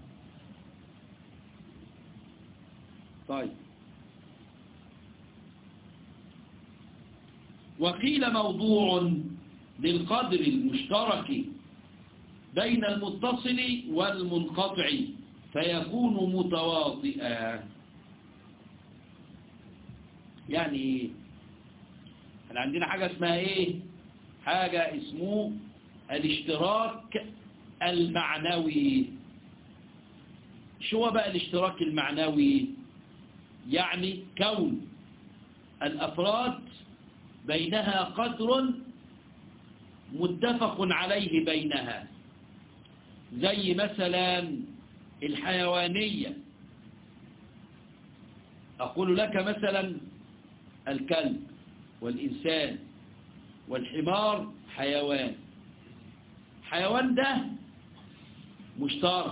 طيب وقيل موضوع للقدر المشترك بين المتصل والمنقطع فيكون متواطئا يعني احنا عندنا حاجة اسمها ايه حاجة اسمه الاشتراك المعنوي شو بقى الاشتراك المعنوي يعني كون الأفراد بينها قدر متفق عليه بينها زي مثلا الحيوانية أقول لك مثلا الكلب والإنسان والحمار حيوان حيوان ده مشترك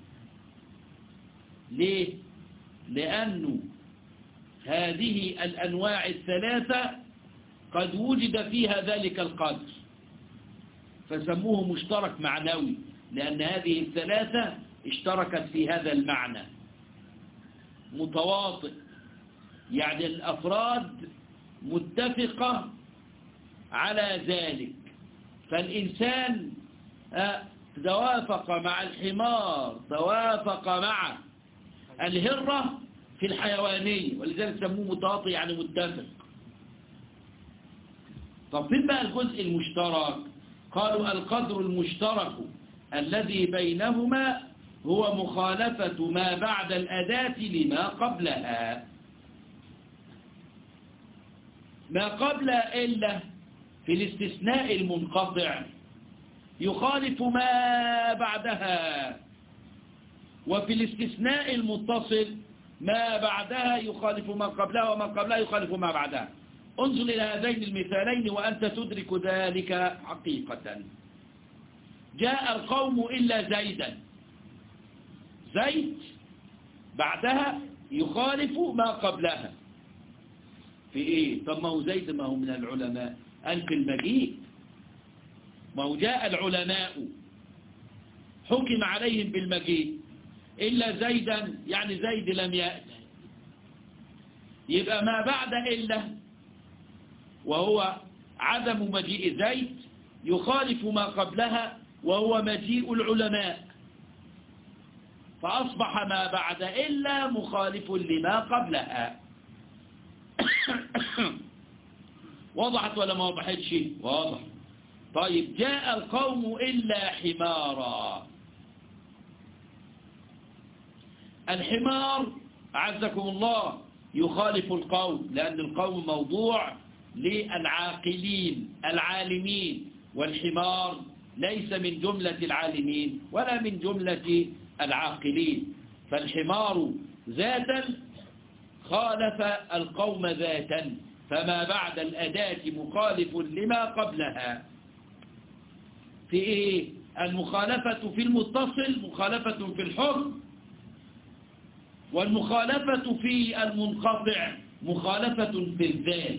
ليه؟ لأنه هذه الأنواع الثلاثة قد وجد فيها ذلك القدر فسموه مشترك معنوي لأن هذه الثلاثة اشتركت في هذا المعنى متواطئ يعني الأفراد متفقة على ذلك فالإنسان توافق مع الحمار توافق مع الهرة في الحيوانية ولذلك سموه متواطئ يعني متفق طب فين بقى الجزء المشترك قالوا القدر المشترك الذي بينهما هو مخالفة ما بعد الأداة لما قبلها ما قبل إلا في الاستثناء المنقطع يخالف ما بعدها وفي الاستثناء المتصل ما بعدها يخالف ما قبلها وما قبلها يخالف ما بعدها انظر إلى هذين المثالين وأنت تدرك ذلك حقيقة جاء القوم إلا زيدا زيد بعدها يخالف ما قبلها في ايه طب ما هو زيد ما هو من العلماء قال في المجيء ما هو جاء العلماء حكم عليهم بالمجيء إلا زيدا يعني زيد لم يأتي يبقى ما بعد إلا وهو عدم مجيء زيد يخالف ما قبلها وهو مجيء العلماء فأصبح ما بعد إلا مخالف لما قبلها وضحت ولا ما وضحتش واضح طيب جاء القوم إلا حمارا الحمار عزكم الله يخالف القوم لأن القوم موضوع للعاقلين العالمين والحمار ليس من جملة العالمين ولا من جملة العاقلين فالحمار ذاتا خالف القوم ذاتا فما بعد الأداة مخالف لما قبلها في إيه؟ المخالفة في المتصل مخالفة في الحكم والمخالفة في المنقطع مخالفة في الذات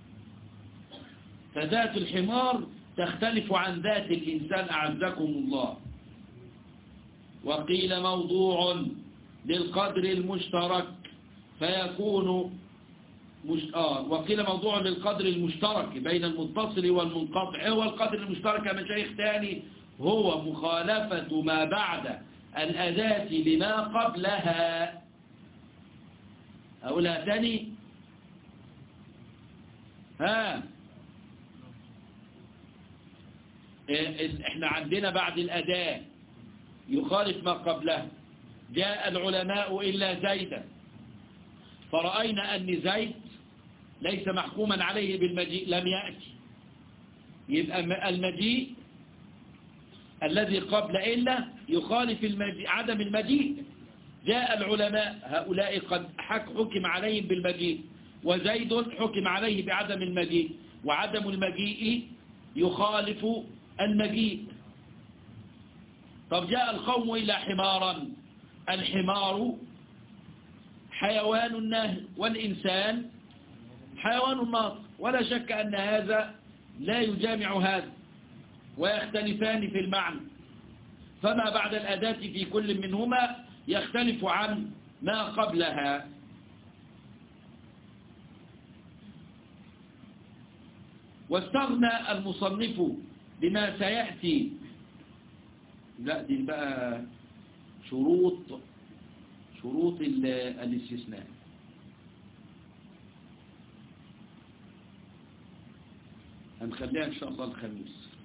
فذات الحمار تختلف عن ذات الإنسان أعزكم الله وقيل موضوع للقدر المشترك فيكون مش... آه وقيل موضوع للقدر المشترك بين المتصل والمنقطع هو القدر المشترك يا مشايخ تاني هو مخالفة ما بعد الأداة لما قبلها أقولها تاني ها احنا عندنا بعد الأداة يخالف ما قبلها جاء العلماء إلا زيدا فرأينا أن زيد ليس محكوما عليه بالمجيء لم يأتي يبقى المجيء الذي قبل إلا يخالف المجيء عدم المجيء جاء العلماء هؤلاء قد حكم عليهم بالمجيء وزيد حكم عليه بعدم المجيء وعدم المجيء يخالف المجيء طب جاء القوم إلى حمارا الحمار حيوان النهر والإنسان حيوان الناطق ولا شك أن هذا لا يجامع هذا ويختلفان في المعنى فما بعد الأداة في كل منهما يختلف عن ما قبلها واستغنى المصنف بما سيأتي لا دي بقى شروط شروط الاستثناء هنخليها ان شاء الله الخميس